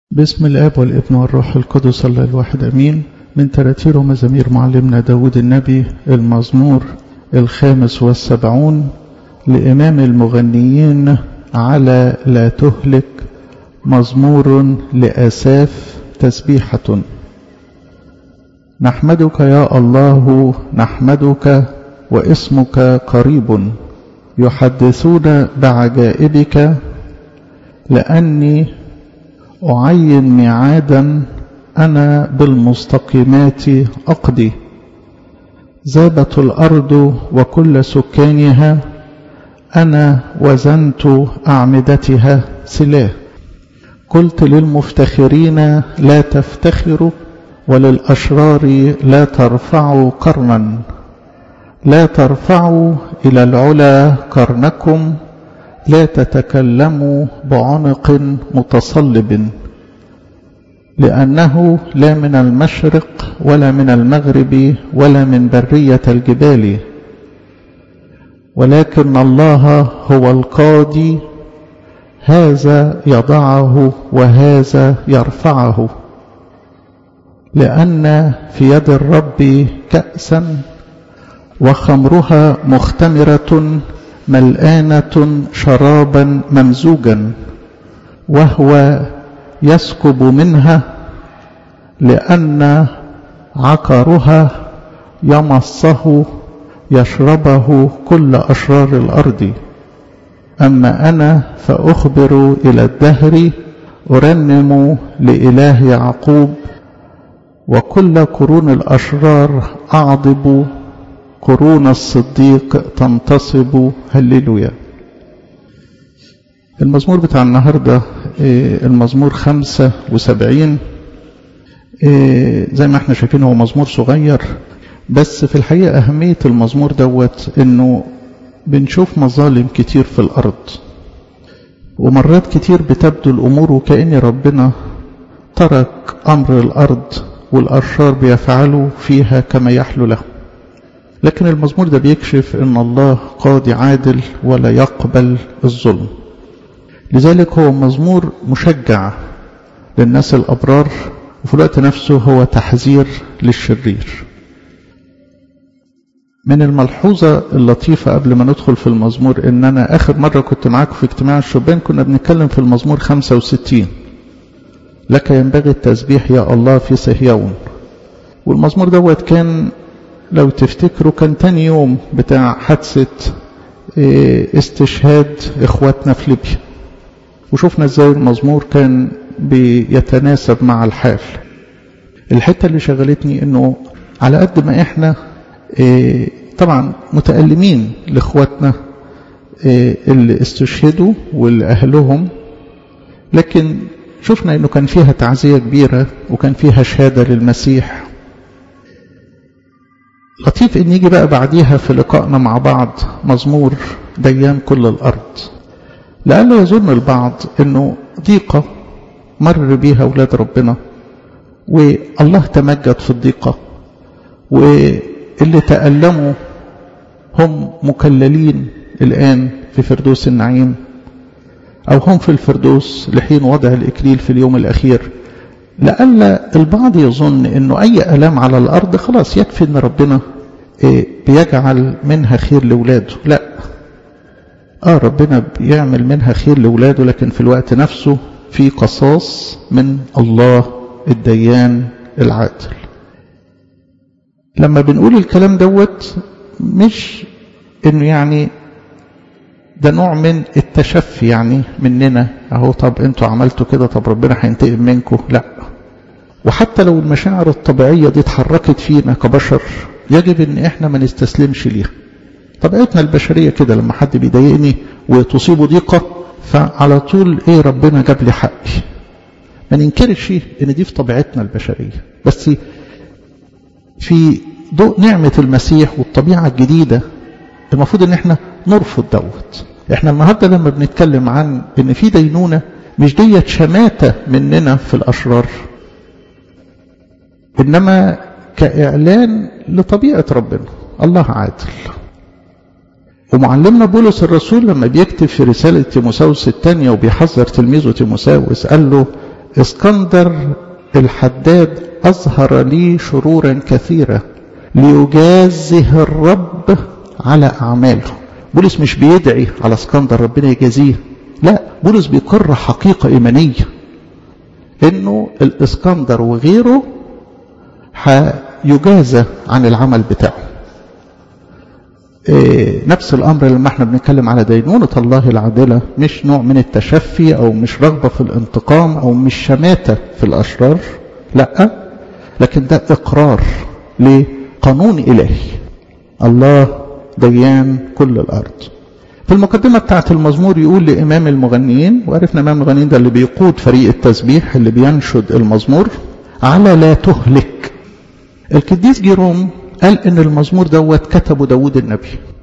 باسم الآب والابن والروح القدس الله الواحد أمين من تراتير ومزامير معلمنا داود النبي المزمور الخامس والسبعون لإمام المغنيين على لا تهلك مزمور لآساف تسبيحة نحمدك يا الله نحمدك واسمك قريب يحدثون بعجائبك لأني أعين ميعادا أنا بالمستقيمات أقضي ذابت الأرض وكل سكانها أنا وزنت أعمدتها سلاه قلت للمفتخرين لا تفتخروا وللأشرار لا ترفعوا قرنا لا ترفعوا إلى العلا قرنكم لا تتكلموا بعنق متصلب لأنه لا من المشرق ولا من المغرب ولا من برية الجبال ولكن الله هو القاضي هذا يضعه وهذا يرفعه لأن في يد الرب كأسا وخمرها مختمرة ملآنة شرابا ممزوجا وهو يسكب منها لأن عقرها يمصه يشربه كل أشرار الأرض أما أنا فأخبر إلى الدهر أرنم لإله يعقوب وكل قرون الأشرار أعضب قرون الصديق تنتصب هللويا المزمور بتاع النهاردة المزمور خمسة وسبعين زي ما احنا شايفين هو مزمور صغير بس في الحقيقة أهمية المزمور دوت انه بنشوف مظالم كتير في الأرض ومرات كتير بتبدو الأمور وكأن ربنا ترك أمر الأرض والأشرار بيفعلوا فيها كما يحلو لهم لكن المزمور ده بيكشف ان الله قاضي عادل ولا يقبل الظلم لذلك هو مزمور مشجع للناس الأبرار وفي الوقت نفسه هو تحذير للشرير من الملحوظة اللطيفة قبل ما ندخل في المزمور ان انا اخر مرة كنت معاكم في اجتماع الشبان كنا بنتكلم في المزمور 65 لك ينبغي التسبيح يا الله في صهيون والمزمور دوت كان لو تفتكروا كان تاني يوم بتاع حادثة استشهاد اخواتنا في ليبيا وشفنا ازاي المزمور كان بيتناسب مع الحال الحتة اللي شغلتني انه على قد ما احنا طبعا متألمين لاخواتنا اللي استشهدوا ولأهلهم لكن شفنا انه كان فيها تعزية كبيرة وكان فيها شهادة للمسيح لطيف ان يجي بقى بعديها في لقائنا مع بعض مزمور ديان كل الارض لألا يظن البعض انه ضيقة مر بيها اولاد ربنا والله تمجد في الضيقة واللي تألموا هم مكللين الآن في فردوس النعيم أو هم في الفردوس لحين وضع الإكليل في اليوم الأخير لألا البعض يظن أنه أي ألام على الأرض خلاص يكفي أن ربنا بيجعل منها خير لولاده لا آه ربنا بيعمل منها خير لولاده لكن في الوقت نفسه في قصاص من الله الديان العادل لما بنقول الكلام دوت مش انه يعني ده نوع من التشفي يعني مننا اهو طب انتوا عملتوا كده طب ربنا هينتقم منكم لا وحتى لو المشاعر الطبيعية دي اتحركت فينا كبشر يجب ان احنا ما نستسلمش ليها طبيعتنا البشرية كده لما حد بيضايقني وتصيبه ضيقة فعلى طول ايه ربنا جاب لي حقي ما ننكرش ان دي في طبيعتنا البشرية بس في ضوء نعمة المسيح والطبيعة الجديدة المفروض ان احنا نرفض دوت احنا النهاردة لما بنتكلم عن ان في دينونة مش ديت شماتة مننا في الاشرار انما كاعلان لطبيعة ربنا الله عادل ومعلمنا بولس الرسول لما بيكتب في رسالة تيموساوس الثانية وبيحذر تلميذه تيموساوس قال له اسكندر الحداد أظهر لي شرورا كثيرة ليجازه الرب على أعماله بولس مش بيدعي على اسكندر ربنا يجازيه لا بولس بيقر حقيقة إيمانية إنه الإسكندر وغيره هيجازى عن العمل بتاعه إيه نفس الأمر لما احنا بنتكلم على دينونة الله العادلة مش نوع من التشفي أو مش رغبة في الانتقام أو مش شماتة في الأشرار لا لكن ده إقرار لقانون إلهي الله ديان كل الأرض في المقدمة بتاعت المزمور يقول لإمام المغنيين وعرفنا إمام المغنيين ده اللي بيقود فريق التسبيح اللي بينشد المزمور على لا تهلك القديس جيروم قال إن المزمور دوت كتبه داود النبي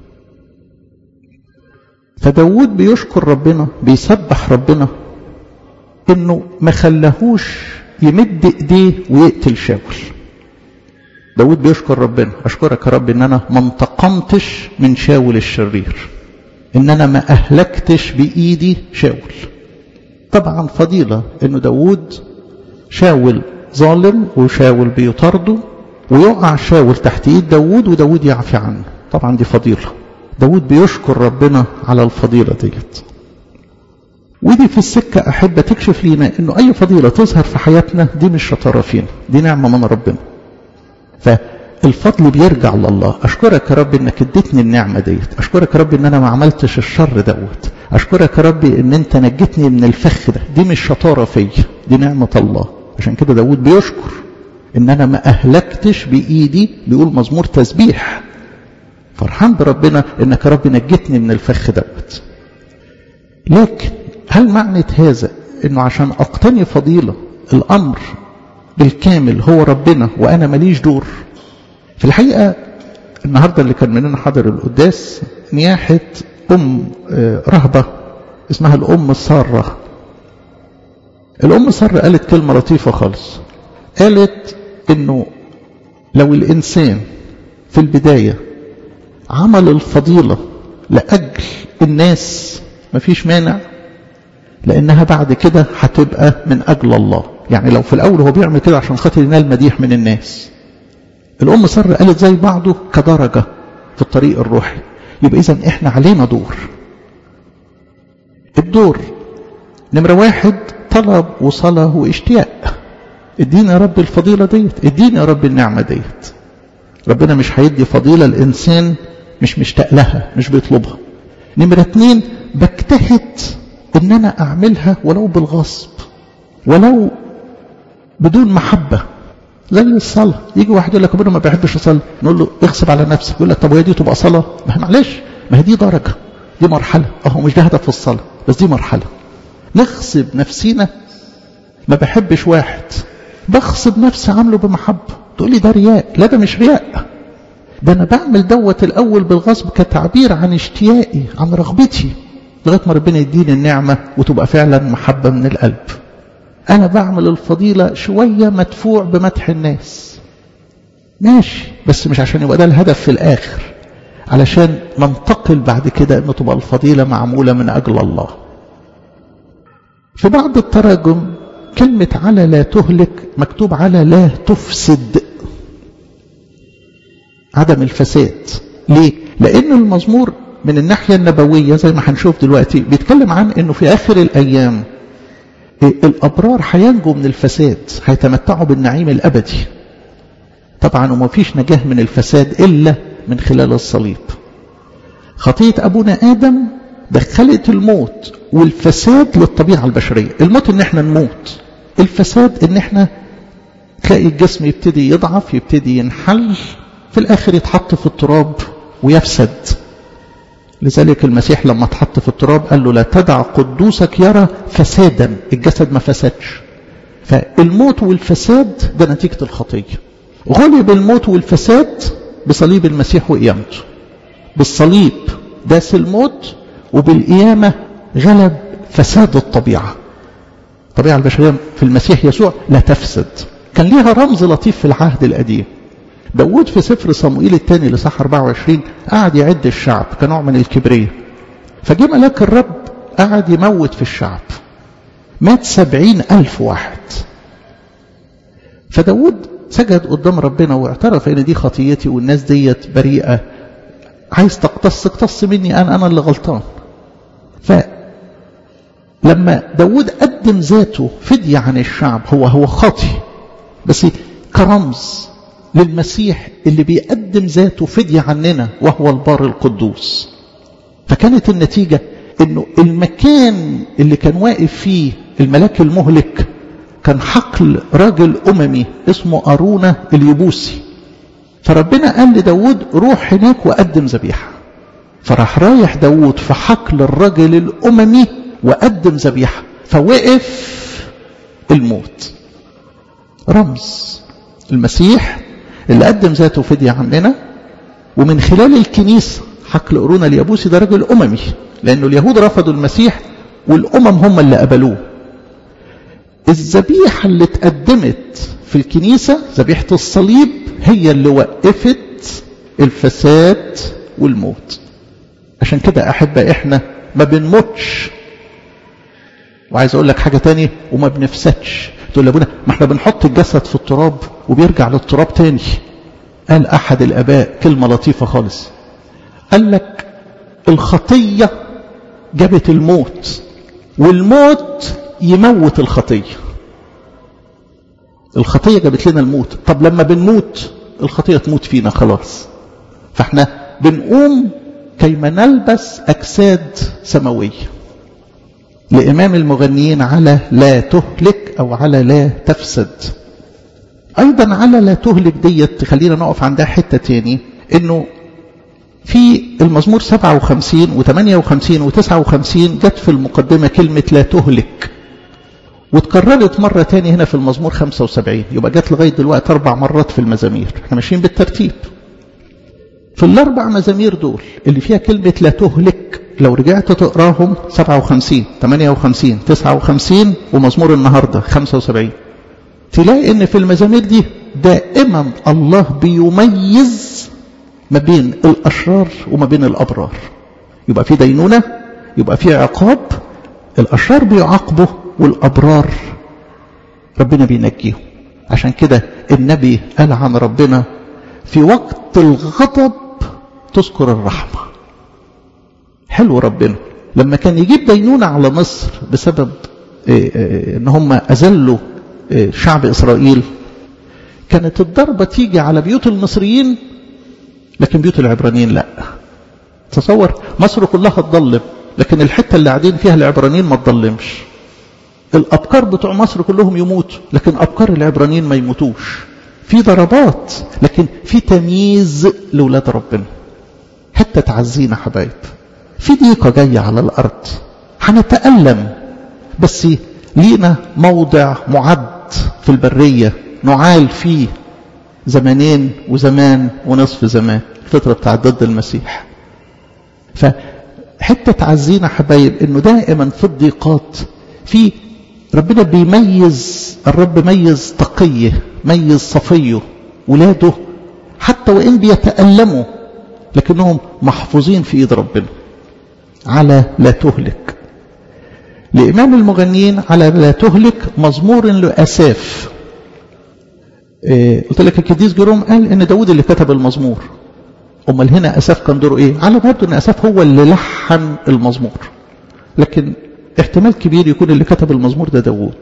فداود بيشكر ربنا بيسبح ربنا إنه ما خلاهوش يمد إيديه ويقتل شاول داود بيشكر ربنا أشكرك يا رب إن أنا ما انتقمتش من شاول الشرير إن أنا ما أهلكتش بإيدي شاول طبعا فضيلة إنه داود شاول ظالم وشاول بيطارده ويقع شاول تحت إيد داود وداود يعفي عنه طبعا دي فضيلة داود بيشكر ربنا على الفضيلة ديت ودي في السكة أحب تكشف لينا إنه أي فضيلة تظهر في حياتنا دي مش شطارة فينا دي نعمة من ربنا فالفضل بيرجع لله أشكرك يا رب إنك اديتني النعمة ديت أشكرك يا رب إن أنا ما عملتش الشر دوت أشكرك يا رب إن أنت نجتني من الفخ ده دي مش شطارة فيا دي نعمة الله عشان كده داود بيشكر إن أنا ما أهلكتش بإيدي بيقول مزمور تسبيح فرحان بربنا إنك يا رب نجتني من الفخ دوت لكن هل معنى هذا إنه عشان أقتني فضيلة الأمر بالكامل هو ربنا وأنا ماليش دور في الحقيقة النهاردة اللي كان مننا حضر القداس نياحة أم رهبة اسمها الأم السارة الأم السارة قالت كلمة لطيفة خالص قالت إنه لو الإنسان في البداية عمل الفضيلة لأجل الناس مفيش مانع لأنها بعد كده هتبقى من أجل الله يعني لو في الأول هو بيعمل كده عشان خاطر ينال مديح من الناس الأم سر قالت زي بعضه كدرجة في الطريق الروحي يبقى إذا إحنا علينا دور الدور نمرة واحد طلب وصلاة واشتياق اديني يا رب الفضيلة ديت اديني يا رب النعمة ديت ربنا مش هيدي فضيلة الإنسان مش مشتاق لها مش بيطلبها نمرة اتنين بجتهد ان انا اعملها ولو بالغصب ولو بدون محبة زي الصلاة يجي واحد يقول لك ابونا ما بحبش اصلي نقول له اغصب على نفسك يقول لك طب وهي دي تبقى صلاة ما معلش ما هي دي درجة دي مرحلة اهو مش ده هدف في الصلاة بس دي مرحلة نغصب نفسينا ما بحبش واحد بغصب نفسي عامله بمحبة تقول لي ده رياء لا ده مش رياء ده انا بعمل دوت الاول بالغصب كتعبير عن اشتياقي عن رغبتي لغايه ما ربنا يديني النعمه وتبقى فعلا محبه من القلب انا بعمل الفضيله شويه مدفوع بمدح الناس ماشي بس مش عشان يبقى ده الهدف في الاخر علشان ننتقل بعد كده ان تبقى الفضيله معموله من اجل الله في بعض التراجم كلمة على لا تهلك مكتوب على لا تفسد عدم الفساد ليه؟ لأن المزمور من الناحية النبوية زي ما هنشوف دلوقتي بيتكلم عن أنه في آخر الأيام الأبرار هينجوا من الفساد هيتمتعوا بالنعيم الأبدي طبعا وما فيش نجاة من الفساد إلا من خلال الصليب خطية أبونا آدم دخلت الموت والفساد للطبيعة البشرية الموت ان احنا نموت الفساد ان احنا تلاقي الجسم يبتدي يضعف يبتدي ينحل في الاخر يتحط في التراب ويفسد لذلك المسيح لما اتحط في التراب قال له لا تدع قدوسك يرى فسادا الجسد ما فسدش فالموت والفساد ده نتيجة الخطية غلب الموت والفساد بصليب المسيح وقيامته بالصليب داس الموت وبالقيامة غلب فساد الطبيعة الطبيعة البشرية في المسيح يسوع لا تفسد كان ليها رمز لطيف في العهد القديم داود في سفر صموئيل الثاني لصح 24 قعد يعد الشعب كنوع من الكبرية فجه ملاك الرب قعد يموت في الشعب مات سبعين ألف واحد فداود سجد قدام ربنا واعترف ان دي خطيتي والناس ديت بريئة عايز تقتص اقتص مني انا انا اللي غلطان فلما داود قدم ذاته فدية عن الشعب هو هو خاطي بس كرمز للمسيح اللي بيقدم ذاته فدية عننا وهو البار القدوس فكانت النتيجة انه المكان اللي كان واقف فيه الملاك المهلك كان حقل راجل أممي اسمه أرونا اليبوسي فربنا قال لداود روح هناك وقدم ذبيحة فراح رايح داود في حقل الرجل الأممي وقدم ذبيحة فوقف الموت رمز المسيح اللي قدم ذاته فدية عننا ومن خلال الكنيسة حقل أرونا اليابوسي ده رجل أممي لأنه اليهود رفضوا المسيح والأمم هم اللي قبلوه الذبيحة اللي اتقدمت في الكنيسة ذبيحة الصليب هي اللي وقفت الفساد والموت عشان كده أحبة إحنا ما بنموتش وعايز أقول لك حاجة تاني وما بنفسدش تقول لابونا ما احنا بنحط الجسد في التراب وبيرجع للتراب تاني قال أحد الآباء كلمة لطيفة خالص قال لك الخطية جابت الموت والموت يموت الخطية الخطية جابت لنا الموت طب لما بنموت الخطية تموت فينا خلاص فاحنا بنقوم كيما نلبس أجساد سماوية لإمام المغنيين على لا تهلك أو على لا تفسد أيضا على لا تهلك ديت خلينا نقف عندها حتة تاني إنه في المزمور 57 و58 و59 جت في المقدمة كلمة لا تهلك واتكررت مرة تاني هنا في المزمور 75 يبقى جت لغاية دلوقتي أربع مرات في المزامير احنا ماشيين بالترتيب في الأربع مزامير دول اللي فيها كلمة لا تهلك لو رجعت تقراهم 57 58 59 ومزمور النهاردة 75 تلاقي ان في المزامير دي دائما الله بيميز ما بين الأشرار وما بين الأبرار يبقى في دينونة يبقى في عقاب الأشرار بيعاقبوا والأبرار ربنا بينجيهم عشان كده النبي قال عن ربنا في وقت الغضب تذكر الرحمة حلو ربنا لما كان يجيب دينونة على مصر بسبب ان هم أذلوا شعب إسرائيل كانت الضربة تيجي على بيوت المصريين لكن بيوت العبرانيين لا تصور مصر كلها تضلم لكن الحتة اللي قاعدين فيها العبرانيين ما تضلمش الأبكار بتوع مصر كلهم يموتوا لكن أبكار العبرانيين ما يموتوش في ضربات لكن في تمييز لولاد ربنا حتى تعزينا حبايب في ضيقة جاية على الأرض هنتألم بس لينا موضع معد في البرية نعال فيه زمانين وزمان ونصف زمان الفترة بتاع ضد المسيح فحتة تعزينا حبايب انه دائما في الضيقات في ربنا بيميز الرب ميز تقيه ميز صفيه ولاده حتى وإن بيتألموا لكنهم محفوظين في إيد ربنا على لا تهلك لإمام المغنيين على لا تهلك مزمور لأساف إيه قلت لك القديس جيروم قال ان داود اللي كتب المزمور امال هنا اساف كان دوره ايه على ما يبدو ان اساف هو اللي لحن المزمور لكن احتمال كبير يكون اللي كتب المزمور ده داود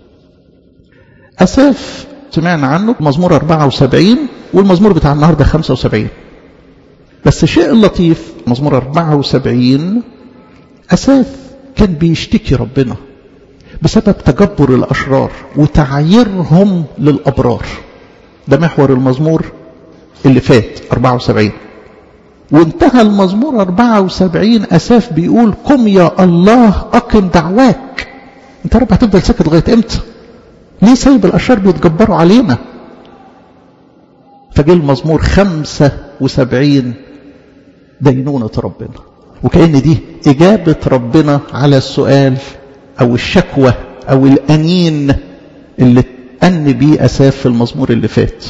اساف سمعنا عنه مزمور 74 والمزمور بتاع النهارده 75 بس الشيء اللطيف مزمور 74 اساف كان بيشتكي ربنا بسبب تجبر الاشرار وتعييرهم للابرار ده محور المزمور اللي فات 74 وانتهى المزمور 74 أساف بيقول قم يا الله أقم دعواك انت رب هتفضل ساكت لغاية امتى ليه سايب الأشرار بيتجبروا علينا فجه المزمور 75 دينونة ربنا وكأن دي إجابة ربنا على السؤال أو الشكوى أو الأنين اللي أن بيه أساف في المزمور اللي فات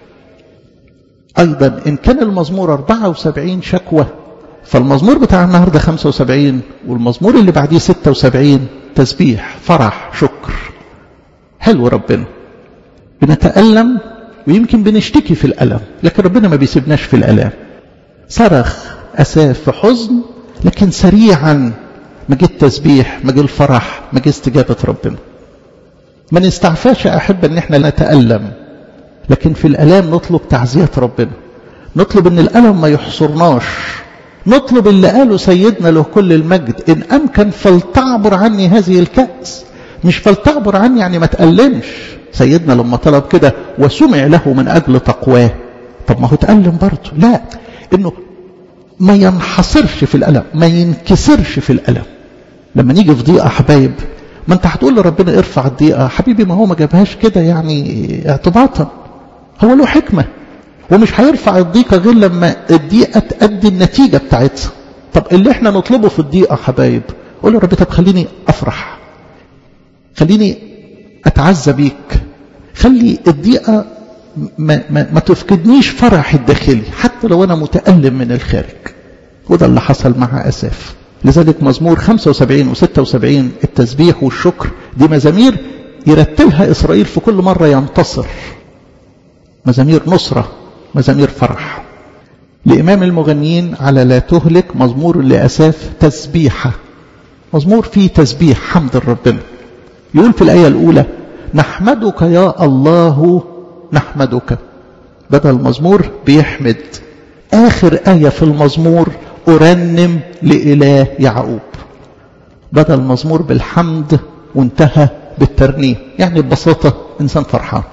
أيضا إن كان المزمور 74 شكوى فالمزمور بتاع النهاردة 75 والمزمور اللي بعديه 76 تسبيح فرح شكر حلو ربنا بنتألم ويمكن بنشتكي في الألم لكن ربنا ما بيسيبناش في الألم صرخ أساف في حزن لكن سريعا ما جه التسبيح ما جه الفرح ما جه استجابة ربنا ما نستعفاش أحب أن احنا نتألم لكن في الألام نطلب تعزية ربنا نطلب أن الألم ما يحصرناش نطلب اللي قاله سيدنا له كل المجد إن أمكن فلتعبر عني هذه الكأس مش فلتعبر عني يعني ما تألمش سيدنا لما طلب كده وسمع له من أجل تقواه طب ما هو تألم برضه لا إنه ما ينحصرش في الألم ما ينكسرش في الألم لما نيجي في ضيقة حبايب ما انت هتقول لربنا ارفع الضيقة حبيبي ما هو ما جابهاش كده يعني اعتباطا هو له حكمة ومش هيرفع الضيقة غير لما الضيقة تأدي النتيجة بتاعتها طب اللي احنا نطلبه في الضيقة حبايب قول له ربي طب خليني افرح خليني اتعزى بيك خلي الضيقة ما, ما, ما تفقدنيش فرح الداخلي حتى لو انا متألم من الخارج وده اللي حصل مع اساف لذلك مزمور 75 و76 التسبيح والشكر دي مزامير يرتلها إسرائيل في كل مرة ينتصر مزامير نصرة مزامير فرح لإمام المغنيين على لا تهلك مزمور لأساف تسبيحة مزمور فيه تسبيح حمد ربنا يقول في الآية الأولى نحمدك يا الله نحمدك بدل المزمور بيحمد آخر آية في المزمور أرنم لإله يعقوب بدأ المزمور بالحمد وانتهى بالترنيم يعني ببساطة إنسان فرحان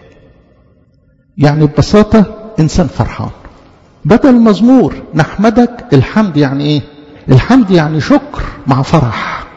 يعني ببساطة إنسان فرحان بدأ المزمور نحمدك الحمد يعني إيه الحمد يعني شكر مع فرح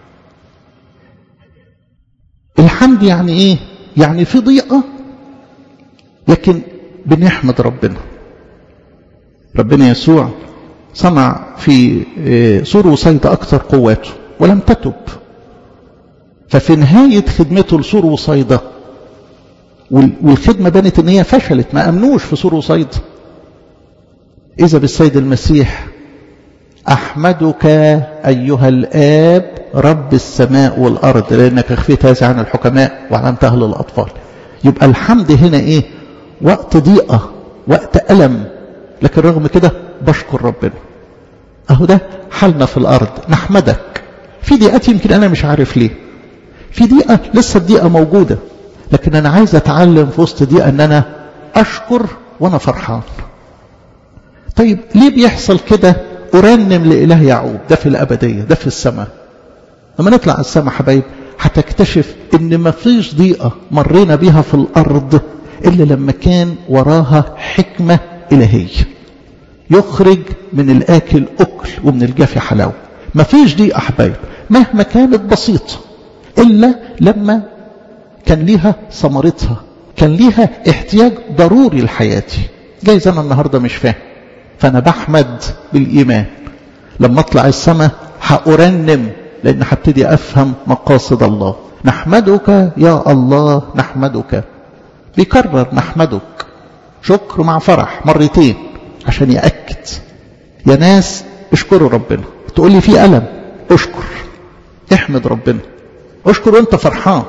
الحمد يعني إيه يعني في ضيقة لكن بنحمد ربنا ربنا يسوع صنع في سور وصيدا أكثر قواته ولم تتب ففي نهاية خدمته لسور وصيدا والخدمة بانت ان هي فشلت ما أمنوش في سور وصيدا إذا بالسيد المسيح أحمدك أيها الآب رب السماء والأرض لأنك أخفيت هذا عن الحكماء وعلمتها للأطفال يبقى الحمد هنا إيه وقت ضيقة وقت ألم لكن رغم كده بشكر ربنا اهو ده حالنا في الارض نحمدك في ضيقات يمكن انا مش عارف ليه في ضيقه لسه الضيقه موجوده لكن انا عايز اتعلم في وسط ضيقه ان انا اشكر وانا فرحان طيب ليه بيحصل كده ارنم لاله يعقوب ده في الابديه ده في السماء لما نطلع السماء حبايب هتكتشف ان ما فيش ضيقه مرينا بيها في الارض الا لما كان وراها حكمه الهيه يخرج من الآكل أكل ومن الجافي حلاوة ما فيش دي أحبايب مهما كانت بسيطة إلا لما كان ليها ثمرتها كان ليها احتياج ضروري لحياتي جايز أنا النهاردة مش فاهم فأنا بحمد بالإيمان لما أطلع السماء هأرنم لأن هبتدي أفهم مقاصد الله نحمدك يا الله نحمدك بيكرر نحمدك شكر مع فرح مرتين عشان يأكد يا ناس اشكروا ربنا تقول لي في ألم اشكر احمد ربنا اشكر وانت فرحان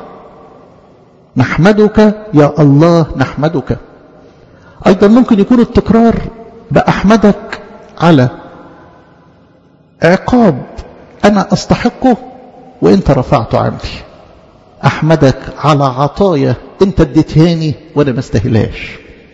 نحمدك يا الله نحمدك أيضا ممكن يكون التكرار بأحمدك على عقاب أنا أستحقه وانت رفعته عني أحمدك على عطايا انت اديتهاني وانا ما استاهلهاش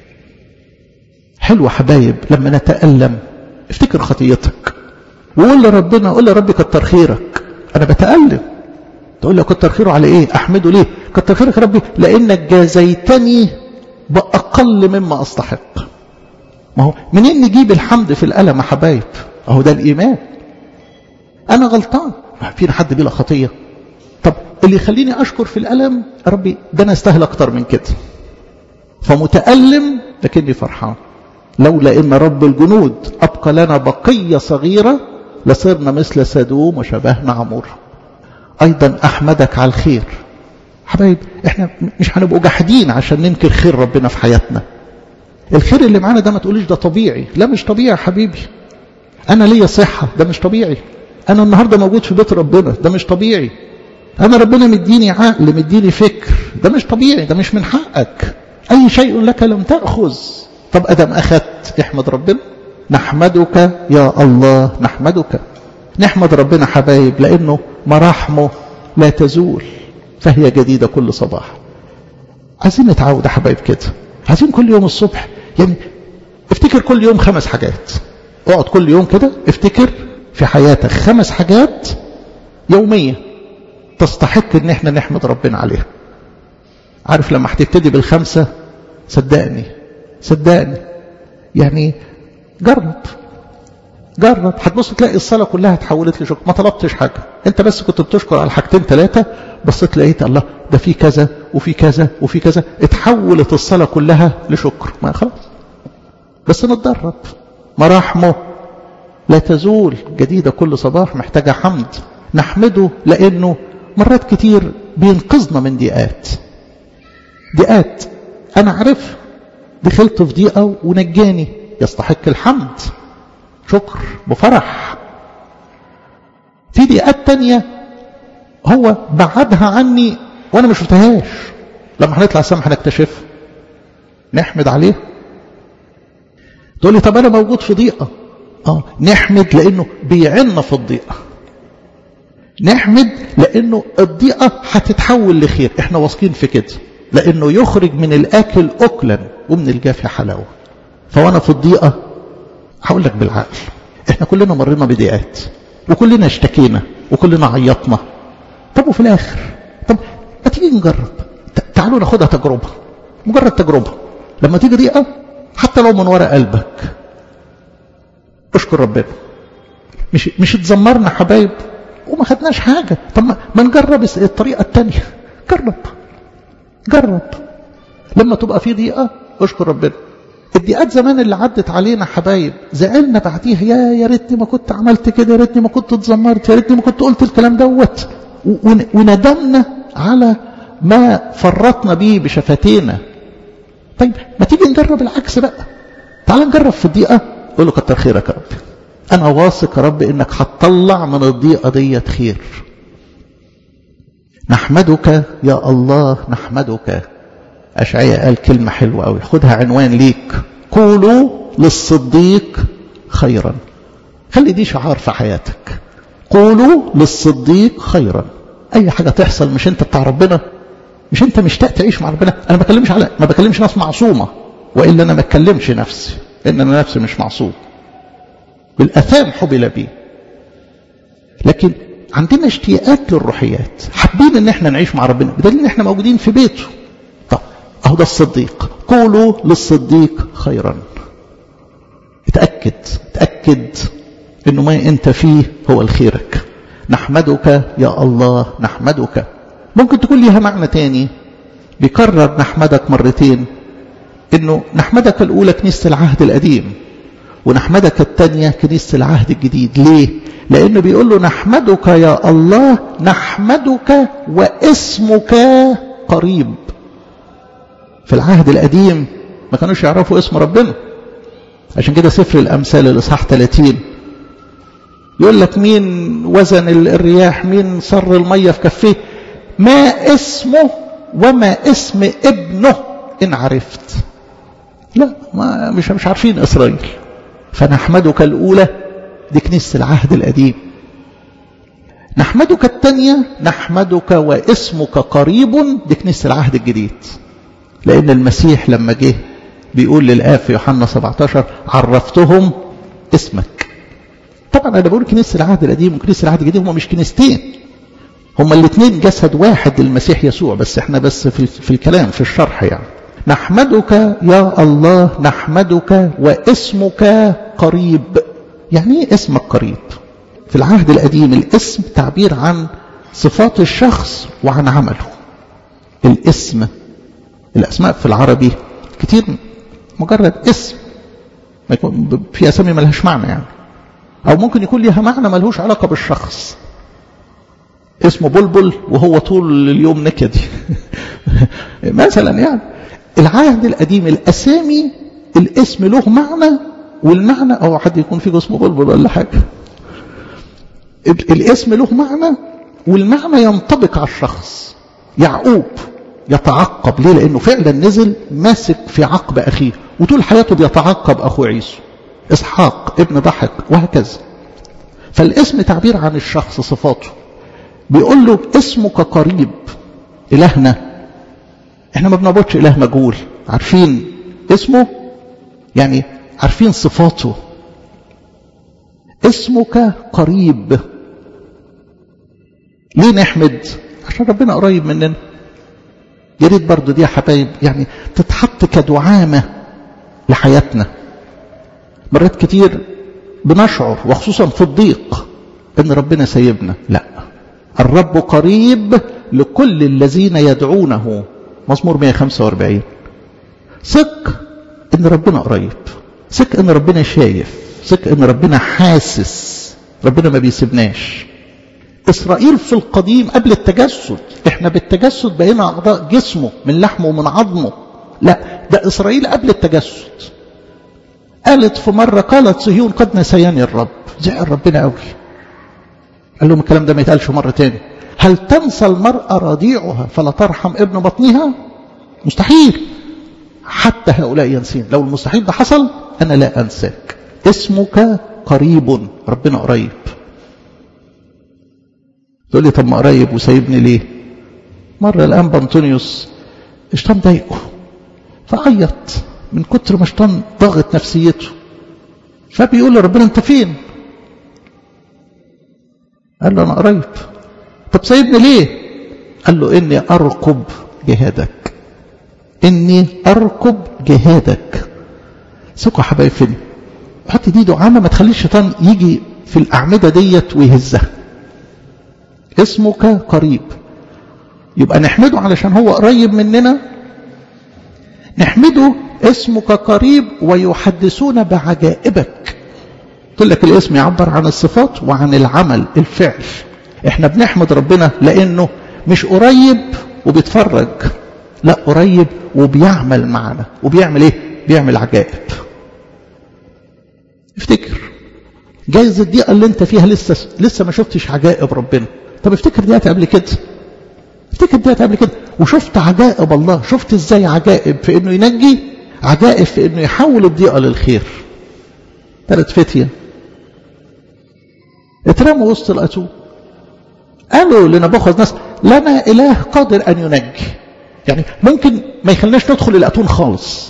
حلو حبايب لما نتألم افتكر خطيتك وقول لربنا قول لربي كتر خيرك انا بتألم تقول له كتر خيره على ايه احمده ليه كتر خيرك يا ربي لانك جازيتني باقل مما استحق ما هو منين نجيب الحمد في الالم يا حبايب اهو ده الايمان انا غلطان فينا حد بلا خطيه طب اللي يخليني اشكر في الالم يا ربي ده انا استاهل اكتر من كده فمتالم لكني فرحان لولا ان رب الجنود ابقى لنا بقيه صغيره لصرنا مثل سدوم وشبهنا عمور ايضا احمدك على الخير حبايب احنا مش هنبقوا جاحدين عشان ننكر خير ربنا في حياتنا الخير اللي معانا ده ما تقوليش ده طبيعي لا مش طبيعي يا حبيبي انا ليا صحه ده مش طبيعي انا النهارده موجود في بيت ربنا ده مش طبيعي انا ربنا مديني عقل مديني فكر ده مش طبيعي ده مش من حقك اي شيء لك لم تاخذ طب ادم اخذت احمد ربنا نحمدك يا الله نحمدك نحمد ربنا حبايب لانه مراحمه لا تزول فهي جديده كل صباح عايزين نتعود يا حبايب كده عايزين كل يوم الصبح يعني افتكر كل يوم خمس حاجات اقعد كل يوم كده افتكر في حياتك خمس حاجات يوميه تستحق ان احنا نحمد ربنا عليها عارف لما هتبتدي بالخمسه صدقني صدقني يعني جرب جرب هتبص تلاقي الصلاة كلها اتحولت لشكر ما طلبتش حاجة انت بس كنت بتشكر على حاجتين ثلاثة بصيت لقيت الله ده في كذا وفي كذا وفي كذا اتحولت الصلاة كلها لشكر ما خلاص بس نتدرب مراحمه لا تزول جديدة كل صباح محتاجة حمد نحمده لأنه مرات كتير بينقذنا من ضيقات ضيقات أنا عارف دخلت في ضيقة ونجاني يستحق الحمد شكر بفرح في ضيقات تانية هو بعدها عني وانا ما شفتهاش لما هنطلع السما هنكتشفها نحمد عليه تقول لي طب انا موجود في ضيقه اه نحمد لانه بيعنا في الضيقه نحمد لانه الضيقه هتتحول لخير احنا واثقين في كده لانه يخرج من الاكل اكلا ومن الجافي حلاوه فوانا في الضيقه هقول لك بالعقل احنا كلنا مرينا بضيقات وكلنا اشتكينا وكلنا عيطنا طب وفي الاخر طب ما تيجي نجرب تعالوا ناخدها تجربه مجرد تجربه لما تيجي ضيقه حتى لو من ورا قلبك اشكر ربنا مش مش اتذمرنا حبايب وما خدناش حاجه طب ما نجرب الطريقه الثانيه جرب جرب لما تبقى في ضيقه اشكر ربنا الضيقات زمان اللي عدت علينا حبايب زعلنا بعديها يا يا ريتني ما كنت عملت كده يا ريتني ما كنت اتذمرت يا ريتني ما كنت قلت الكلام دوت وندمنا على ما فرطنا بيه بشفتينا طيب ما تيجي نجرب العكس بقى تعال نجرب في الضيقه قول له كتر خيرك يا رب انا واثق يا رب انك هتطلع من الضيقه ديت خير نحمدك يا الله نحمدك أشعياء قال كلمة حلوة أوي خدها عنوان ليك قولوا للصديق خيرا خلي دي شعار في حياتك قولوا للصديق خيرا أي حاجة تحصل مش أنت بتاع ربنا مش أنت مشتاق تعيش مع ربنا أنا ما بكلمش على ما بكلمش ناس معصومة وإلا أنا ما بكلمش نفسي لأن أنا نفسي مش معصوم بالأثام حبل بي لكن عندنا اشتياقات للروحيات حابين ان احنا نعيش مع ربنا بدليل ان احنا موجودين في بيته طب اهو ده الصديق قولوا للصديق خيرا اتأكد اتأكد انه ما انت فيه هو الخيرك نحمدك يا الله نحمدك ممكن تكون ليها معنى تاني بيكرر نحمدك مرتين انه نحمدك الاولى كنيسة العهد القديم ونحمدك الثانية كنيسة العهد الجديد ليه لانه بيقول له نحمدك يا الله نحمدك واسمك قريب في العهد القديم ما كانوش يعرفوا اسم ربنا عشان كده سفر الامثال الاصحاح 30 يقول لك مين وزن الرياح مين صر الميه في كفيه ما اسمه وما اسم ابنه ان عرفت لا ما مش مش عارفين اسرائيل فنحمدك الاولى دي كنيسه العهد القديم نحمدك الثانيه نحمدك واسمك قريب دي كنيسه العهد الجديد لان المسيح لما جه بيقول للآب في يوحنا 17 عرفتهم اسمك طبعا انا بقول كنيسه العهد القديم وكنيسه العهد الجديد هما مش كنيستين هما الاثنين جسد واحد للمسيح يسوع بس احنا بس في, في الكلام في الشرح يعني نحمدك يا الله نحمدك واسمك قريب يعني ايه اسمك قريب في العهد القديم الاسم تعبير عن صفات الشخص وعن عمله الاسم الاسماء في العربي كتير مجرد اسم ما يكون في اسامي ملهاش معنى يعني او ممكن يكون ليها معنى ملهوش علاقه بالشخص اسمه بلبل وهو طول اليوم نكدي مثلا يعني العهد القديم الاسامي الاسم له معنى والمعنى او حد يكون فيه اسمه بلبل ولا حاجه الاسم له معنى والمعنى ينطبق على الشخص يعقوب يتعقب ليه لأنه فعلا نزل ماسك في عقب أخيه وطول حياته بيتعقب أخوه عيسو إسحاق ابن ضحك وهكذا فالاسم تعبير عن الشخص صفاته بيقول له اسمك قريب إلهنا احنا ما بنعبدش إله مجهول عارفين اسمه يعني عارفين صفاته اسمك قريب ليه نحمد عشان ربنا قريب مننا يا ريت برضه دي يا حبايب يعني تتحط كدعامة لحياتنا مرات كتير بنشعر وخصوصا في الضيق ان ربنا سايبنا لا الرب قريب لكل الذين يدعونه مزمور 145 ثق ان ربنا قريب ثق ان ربنا شايف ثق ان ربنا حاسس ربنا ما بيسيبناش اسرائيل في القديم قبل التجسد احنا بالتجسد بقينا اعضاء جسمه من لحمه ومن عظمه لا ده اسرائيل قبل التجسد قالت في مرة قالت صهيون قد نسياني الرب زعل ربنا قوي قال لهم الكلام ده ما يتقالش مرة تاني هل تنسى المرأة رضيعها فلا ترحم ابن بطنها مستحيل حتى هؤلاء ينسين لو المستحيل ده حصل أنا لا أنساك اسمك قريب ربنا قريب تقول لي طب ما قريب وسايبني ليه مرة الآن بنطونيوس اشتان ضايقه فعيط من كتر ما اشتان ضغط نفسيته فبيقول له ربنا انت فين قال له انا قريب طب سايبني ليه قال له اني ارقب جهادك اني ارقب جهادك ثقوا حبايب فين حط دي دعامه ما تخليش الشيطان يجي في الاعمده ديت ويهزها اسمك قريب يبقى نحمده علشان هو قريب مننا نحمده اسمك قريب ويحدثون بعجائبك قلت لك الاسم يعبر عن الصفات وعن العمل الفعل احنا بنحمد ربنا لانه مش قريب وبيتفرج لا قريب وبيعمل معنا وبيعمل ايه بيعمل عجائب افتكر جايز الدقيقه اللي انت فيها لسه لسه ما شفتش عجائب ربنا طب افتكر دقيقه قبل كده افتكر دقيقه قبل كده وشفت عجائب الله شفت ازاي عجائب في انه ينجي عجائب في انه يحول الضيقه للخير ثلاث فتيه اترموا وسط الاتون قالوا لنبوخذ ناس لنا اله قادر ان ينجي يعني ممكن ما يخلناش ندخل الاتون خالص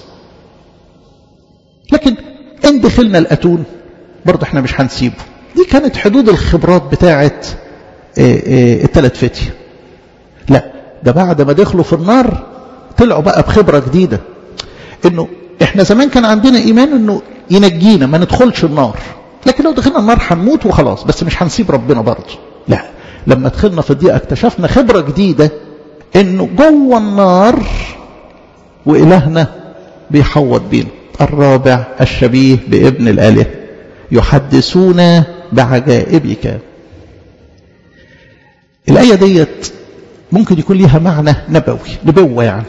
لكن ان دخلنا الاتون برضه احنا مش هنسيبه دي كانت حدود الخبرات بتاعه الثلاث فتيه لا ده بعد ما دخلوا في النار طلعوا بقى بخبره جديده انه احنا زمان كان عندنا ايمان انه ينجينا ما ندخلش النار لكن لو دخلنا النار هنموت وخلاص بس مش هنسيب ربنا برضه لا لما دخلنا في الضيقه اكتشفنا خبره جديده انه جوه النار والهنا بيحوط بينا الرابع الشبيه بابن الاله يحدثون بعجائبك الايه ديت ممكن يكون ليها معنى نبوي نبوه يعني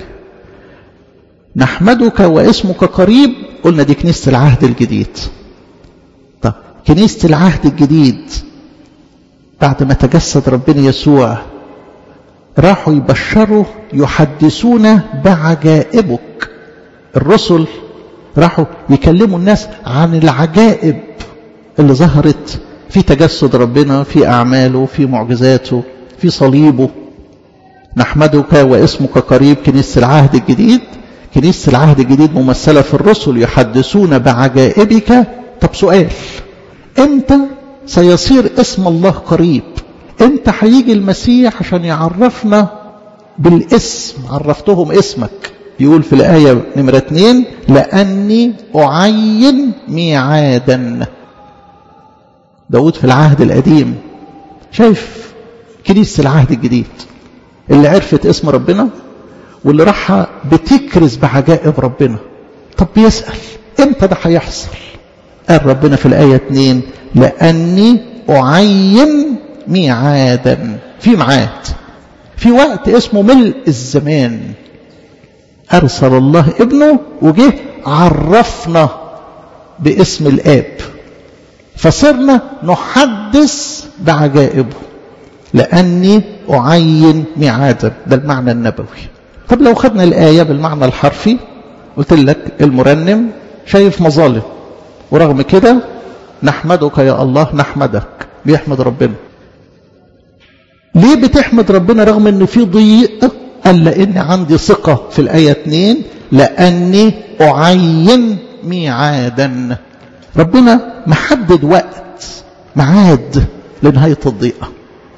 نحمدك واسمك قريب قلنا دي كنيسة العهد الجديد طب كنيسة العهد الجديد بعد ما تجسد ربنا يسوع راحوا يبشروا يحدثون بعجائبك الرسل راحوا يكلموا الناس عن العجائب اللي ظهرت في تجسد ربنا في أعماله في معجزاته في صليبه نحمدك واسمك قريب كنيسة العهد الجديد كنيسة العهد الجديد ممثلة في الرسل يحدثون بعجائبك طب سؤال امتى سيصير اسم الله قريب امتى هيجي المسيح عشان يعرفنا بالاسم عرفتهم اسمك يقول في الآية نمرة اتنين لأني أعين ميعادا داود في العهد القديم شايف كنيسة العهد الجديد اللي عرفت اسم ربنا واللي راحة بتكرز بعجائب ربنا طب بيسأل امتى ده هيحصل قال ربنا في الآية 2 لأني أعين ميعادا في ميعاد في وقت اسمه ملء الزمان أرسل الله ابنه وجه عرفنا باسم الآب فصرنا نحدث بعجائبه لأني أعين ميعادا ده المعنى النبوي طب لو خدنا الآية بالمعنى الحرفي قلت لك المرنم شايف مظالم ورغم كده نحمدك يا الله نحمدك بيحمد ربنا ليه بتحمد ربنا رغم ان في ضيق قال لان عندي ثقة في الآية 2 لأني أعين ميعادا ربنا محدد وقت معاد لنهاية الضيقة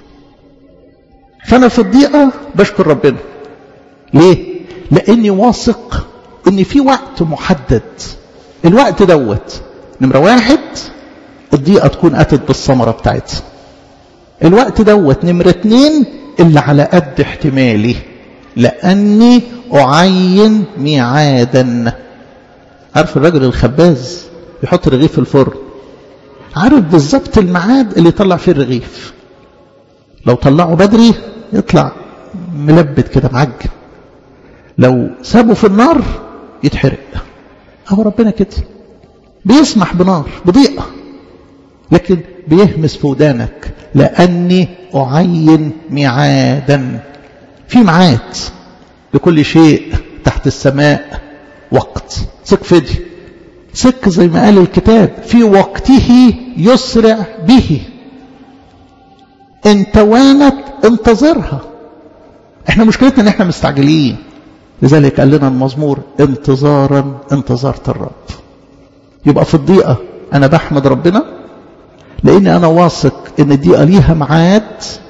فأنا في الضيقة بشكر ربنا ليه؟ لأني واثق إن في وقت محدد الوقت دوت نمرة واحد الضيقة تكون أتت بالثمرة بتاعتها الوقت دوت نمرة اتنين اللي على قد احتمالي لأني أعين ميعادا عارف الراجل الخباز يحط رغيف في الفرن عارف بالظبط الميعاد اللي يطلع فيه الرغيف لو طلعه بدري يطلع ملبت كده معجن لو سابه في النار يتحرق هو ربنا كده بيسمح بنار بضيقة لكن بيهمس في ودانك لأني أعين ميعادا في ميعاد لكل شيء تحت السماء وقت ثق في دي ثق زي ما قال الكتاب في وقته يسرع به ان توانت انتظرها احنا مشكلتنا ان احنا مستعجلين لذلك قال لنا المزمور انتظارا انتظرت الرب يبقى في الضيقة انا بحمد ربنا لان انا واثق ان الضيقة ليها ميعاد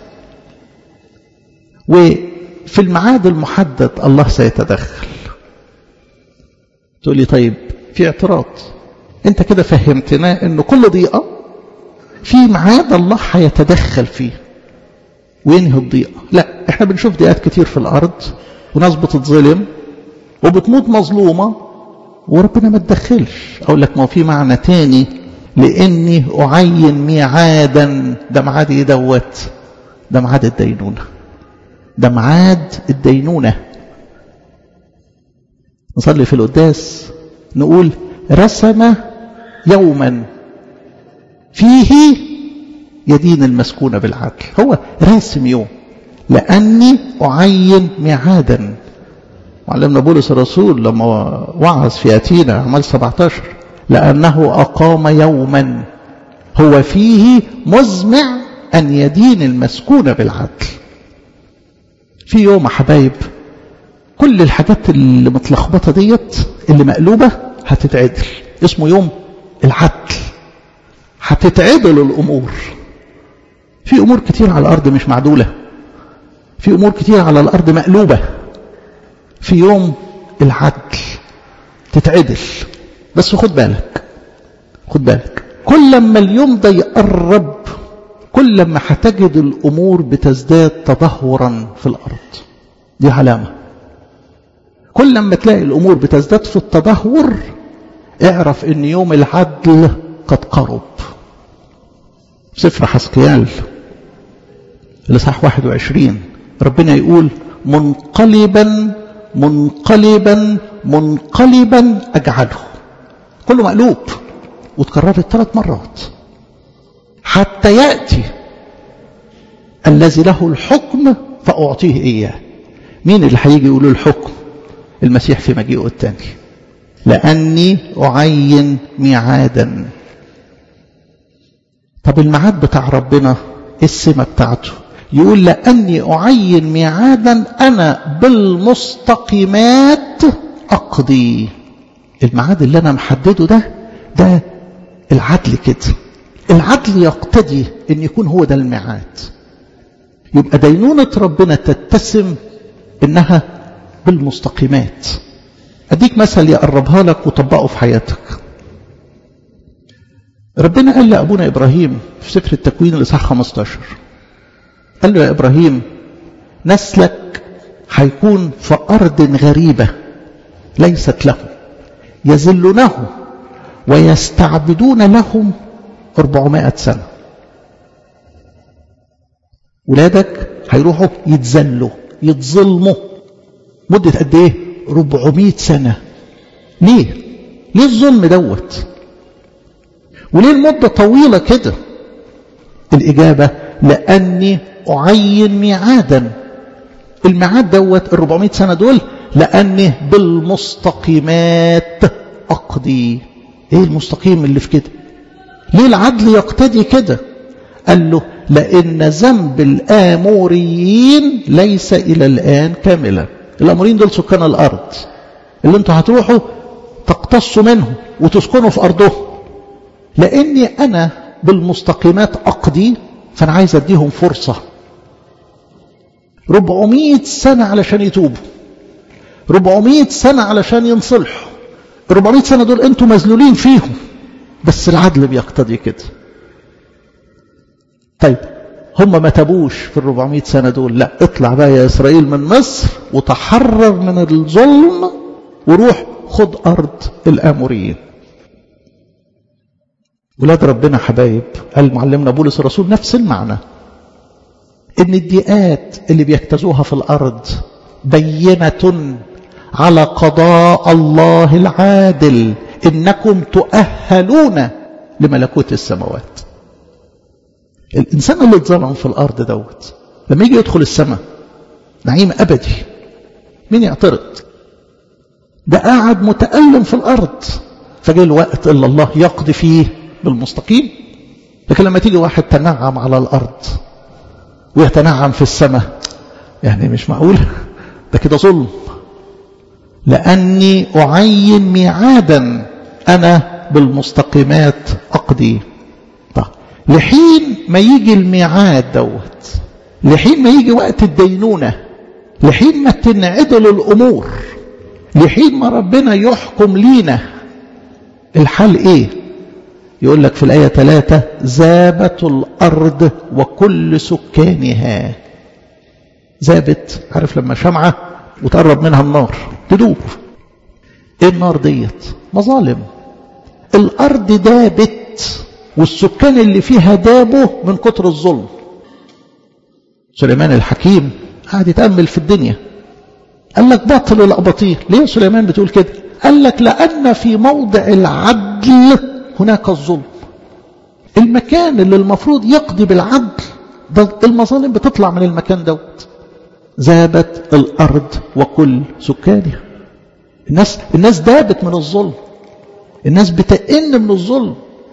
وفي الميعاد المحدد الله سيتدخل تقول لي طيب في اعتراض انت كده فهمتنا ان كل ضيقة في ميعاد الله هيتدخل فيه وينهي الضيقة لا احنا بنشوف ضيقات كتير في الارض وناس بتتظلم وبتموت مظلومة وربنا ما تدخلش اقول لك ما في معنى تاني لاني اعين ميعادا ده ميعاد ايه دوت ده ميعاد الدينونه ده ميعاد الدينونه نصلي في القداس نقول رسم يوما فيه يدين المسكون بالعدل هو راسم يوم لأني أعين ميعادا وعلمنا بولس الرسول لما وعظ في أتينا عمل 17 لأنه أقام يوما هو فيه مزمع أن يدين المسكون بالعدل في يوم يا حبايب كل الحاجات اللي متلخبطة ديت اللي مقلوبة هتتعدل اسمه يوم العدل هتتعدل الأمور في أمور كتير على الأرض مش معدولة في أمور كتير على الأرض مقلوبة في يوم العدل تتعدل بس خد بالك خد بالك كل ما اليوم ده يقرب كل ما هتجد الأمور بتزداد تدهورا في الأرض دي علامة كل ما تلاقي الأمور بتزداد في التدهور اعرف ان يوم العدل قد قرب سفر حسقيال الإصحاح 21 ربنا يقول منقلبا منقلبا منقلبا أجعله كله مقلوب وتكررت ثلاث مرات حتى يأتي الذي له الحكم فأعطيه إياه مين اللي هيجي يقول الحكم المسيح في مجيئه الثاني لأني أعين ميعادا طب الميعاد بتاع ربنا ايه السمة بتاعته يقول لأني أعين ميعادا أنا بالمستقيمات أقضي الميعاد اللي أنا محدده ده ده العدل كده العدل يقتضي أن يكون هو ده الميعاد يبقى دينونة ربنا تتسم إنها بالمستقيمات أديك مثل يقربها لك وطبقه في حياتك ربنا قال لأبونا إبراهيم في سفر التكوين الإصحاح 15 قال له يا إبراهيم نسلك هيكون في أرض غريبة ليست له يذلونه ويستعبدون لهم 400 سنة ولادك هيروحوا يتذلوا يتظلموا مدة قد ايه 400 سنة ليه ليه الظلم دوت وليه المدة طويلة كده الإجابة لأني أعين ميعادا الميعاد دوت ال 400 سنة دول لأني بالمستقيمات أقضي إيه المستقيم اللي في كده ليه العدل يقتدي كده قال له لأن ذنب الآموريين ليس إلى الآن كاملا الآموريين دول سكان الأرض اللي انتوا هتروحوا تقتصوا منهم وتسكنوا في أرضهم لأني أنا بالمستقيمات أقضي فأنا عايز أديهم فرصة 400 سنة علشان يتوبوا 400 سنة علشان ينصلحوا 400 سنة دول انتوا مذلولين فيهم بس العدل بيقتضي كده طيب هم ما تابوش في ال 400 سنة دول لا اطلع بقى يا إسرائيل من مصر وتحرر من الظلم وروح خد أرض الآموريين ولاد ربنا حبايب قال معلمنا بولس الرسول نفس المعنى ان الضيقات اللي بيجتازوها في الارض بينة على قضاء الله العادل انكم تؤهلون لملكوت السماوات الانسان اللي اتظلم في الارض دوت لما يجي يدخل السماء نعيم ابدي مين يعترض ده قاعد متألم في الارض فجاء الوقت اللي الله يقضي فيه بالمستقيم لكن لما تيجي واحد تنعم على الارض ويتنعم في السماء يعني مش معقول ده كده ظلم لأني أعين ميعادا أنا بالمستقيمات أقضي طيب لحين ما يجي الميعاد دوت لحين ما يجي وقت الدينونة لحين ما تنعدل الأمور لحين ما ربنا يحكم لينا الحال إيه يقول لك في الآية ثلاثة زابت الأرض وكل سكانها زابت عارف لما شمعة وتقرب منها النار تدوب ايه النار ديت مظالم الأرض دابت والسكان اللي فيها دابوا من كتر الظلم سليمان الحكيم قاعد يتأمل في الدنيا قال لك باطل الأباطيل ليه سليمان بتقول كده قال لك لأن في موضع العدل هناك الظلم المكان اللي المفروض يقضي بالعدل ده المظالم بتطلع من المكان دوت ذابت الأرض وكل سكانها الناس الناس دابت من الظلم الناس بتئن من الظلم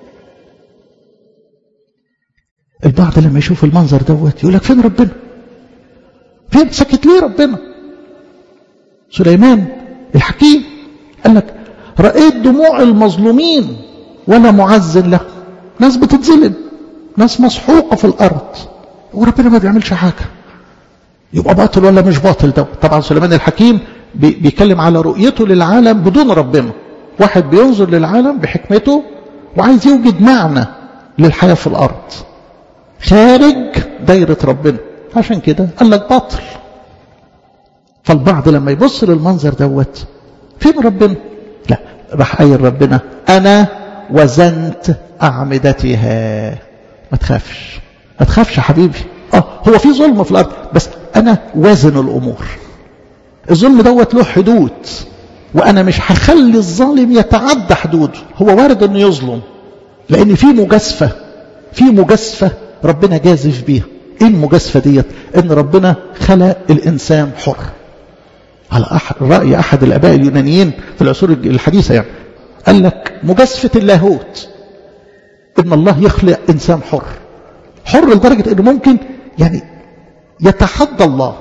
البعض لما يشوف المنظر دوت يقول لك فين ربنا فين سكت ليه ربنا سليمان الحكيم قال لك رأيت دموع المظلومين ولا معزن له ناس بتتظلم ناس مسحوقة في الأرض وربنا ما بيعملش حاجة يبقى باطل ولا مش باطل ده طبعا سليمان الحكيم بيتكلم على رؤيته للعالم بدون ربنا واحد بينظر للعالم بحكمته وعايز يوجد معنى للحياة في الأرض خارج دايرة ربنا عشان كده قال لك باطل فالبعض لما يبص للمنظر دوت فين ربنا لا راح قايل ربنا أنا وزنت أعمدتها ما تخافش ما تخافش يا حبيبي اه هو في ظلم في الأرض بس أنا وازن الأمور الظلم دوت له حدود وأنا مش هخلي الظالم يتعدى حدوده هو وارد أنه يظلم لأن في مجازفة في مجازفة ربنا جازف بيها ايه المجازفة ديت ان ربنا خلق الانسان حر على أحد رأي احد الاباء اليونانيين في العصور الحديثة يعني قال لك مجازفة اللاهوت ان الله يخلق انسان حر حر لدرجة انه ممكن يعني يتحدى الله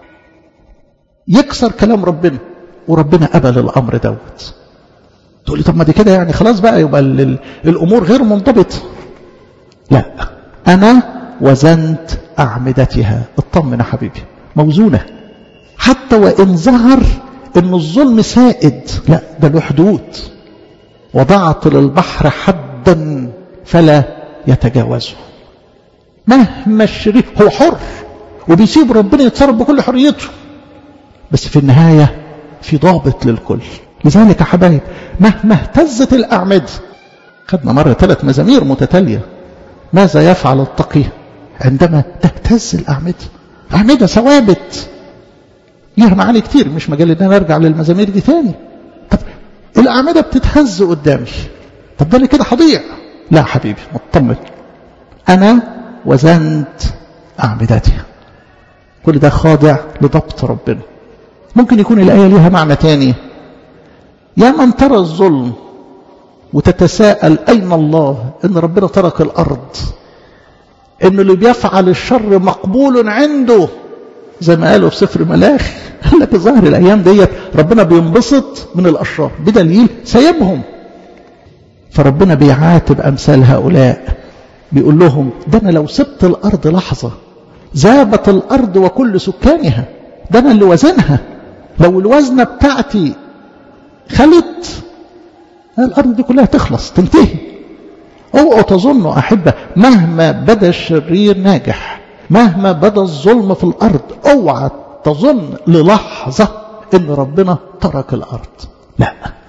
يكسر كلام ربنا وربنا قبل الامر دوت تقول لي طب ما دي كده يعني خلاص بقى يبقى الامور غير منضبطه لا انا وزنت اعمدتها اطمن يا حبيبي موزونه حتى وان ظهر ان الظلم سائد لا ده له حدود وضعت للبحر حدا فلا يتجاوزه مهما الشريف هو حر وبيسيب ربنا يتصرف بكل حريته بس في النهاية في ضابط للكل لذلك يا حبايب مهما اهتزت الأعمدة خدنا مرة ثلاث مزامير متتالية ماذا يفعل التقي عندما تهتز الأعمدة أعمدة ثوابت ليها معاني كتير مش مجال ان انا ارجع للمزامير دي تاني طب الأعمدة بتتهز قدامي طب ده اللي كده هضيع لا حبيبي مطمن أنا وزنت أعمدتها كل ده خاضع لضبط ربنا ممكن يكون الآية ليها معنى تاني يا من ترى الظلم وتتساءل أين الله إن ربنا ترك الأرض إن اللي بيفعل الشر مقبول عنده زي ما قالوا في سفر ملاخي قال لك ظاهر الأيام ديت ربنا بينبسط من الأشرار بدليل سايبهم فربنا بيعاتب أمثال هؤلاء بيقول لهم ده أنا لو سبت الأرض لحظة ذابت الأرض وكل سكانها ده أنا اللي وزنها لو الوزنة بتاعتي خلت الأرض دي كلها تخلص تنتهي اوعوا تظنوا أحبة مهما بدا الشرير ناجح مهما بدا الظلم في الأرض اوعى تظن للحظة ان ربنا ترك الأرض لا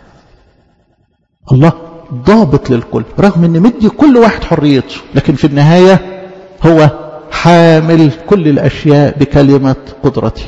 الله ضابط للكل رغم ان مدي كل واحد حريته لكن في النهاية هو حامل كل الأشياء بكلمة قدرته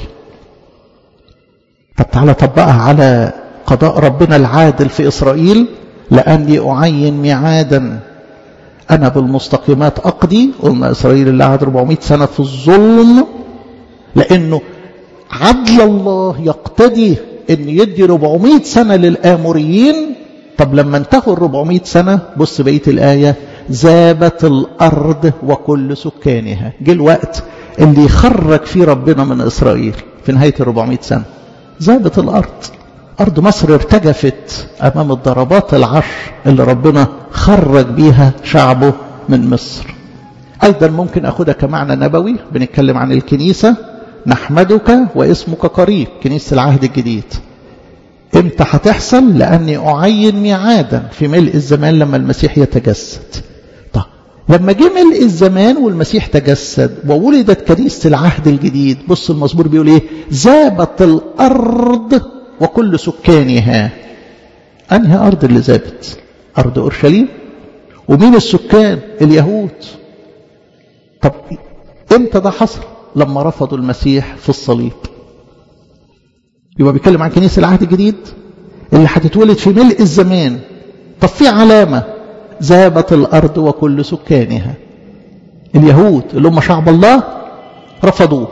طب تعالى طبقها على قضاء ربنا العادل في إسرائيل لأني أعين ميعادا أنا بالمستقيمات أقضي قلنا إسرائيل اللي قعد 400 سنة في الظلم لأنه عدل الله يقتدي أن يدي 400 سنة للآموريين طب لما انتهوا ال 400 سنة بص بقية الآية ذابت الأرض وكل سكانها جه الوقت اللي يخرج فيه ربنا من إسرائيل في نهاية ال 400 سنة ذابت الأرض أرض مصر ارتجفت أمام الضربات العشر اللي ربنا خرج بيها شعبه من مصر أيضا ممكن أخدها كمعنى نبوي بنتكلم عن الكنيسة نحمدك واسمك قريب كنيسة العهد الجديد امتى هتحصل لأني أعين ميعادا في ملء الزمان لما المسيح يتجسد طب لما جه ملء الزمان والمسيح تجسد وولدت كنيسة العهد الجديد بص المزمور بيقول ايه ذابت الأرض وكل سكانها أنهي أرض اللي ذابت أرض أورشليم ومين السكان اليهود طب امتى ده حصل لما رفضوا المسيح في الصليب يبقى بيتكلم عن كنيسة العهد الجديد اللي هتتولد في ملء الزمان طب في علامة ذابت الأرض وكل سكانها اليهود اللي هم شعب الله رفضوه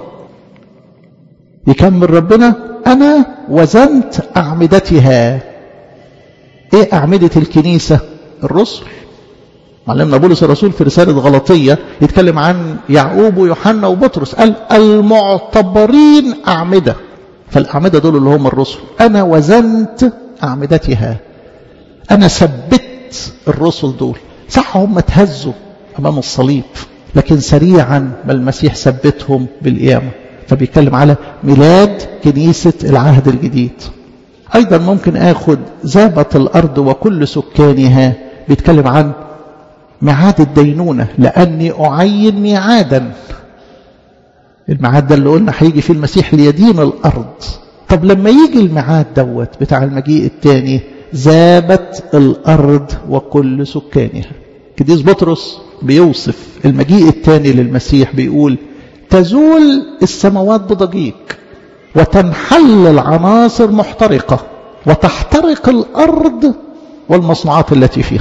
يكمل ربنا أنا وزنت أعمدتها إيه أعمدة الكنيسة الرسل معلمنا بولس الرسول في رسالة غلطية يتكلم عن يعقوب ويوحنا وبطرس قال المعتبرين أعمدة فالأعمدة دول اللي هم الرسل أنا وزنت أعمدتها أنا ثبت الرسل دول صح هم اتهزوا أمام الصليب لكن سريعا ما المسيح ثبتهم بالقيامة فبيتكلم على ميلاد كنيسة العهد الجديد أيضا ممكن أخذ ذابت الأرض وكل سكانها بيتكلم عن ميعاد الدينونة لأني أعين ميعادا الميعاد ده اللي قلنا هيجي فيه المسيح ليدين الأرض طب لما يجي الميعاد دوت بتاع المجيء الثاني ذابت الأرض وكل سكانها كديس بطرس بيوصف المجيء الثاني للمسيح بيقول تزول السماوات بضجيج وتنحل العناصر محترقة وتحترق الأرض والمصنوعات التي فيها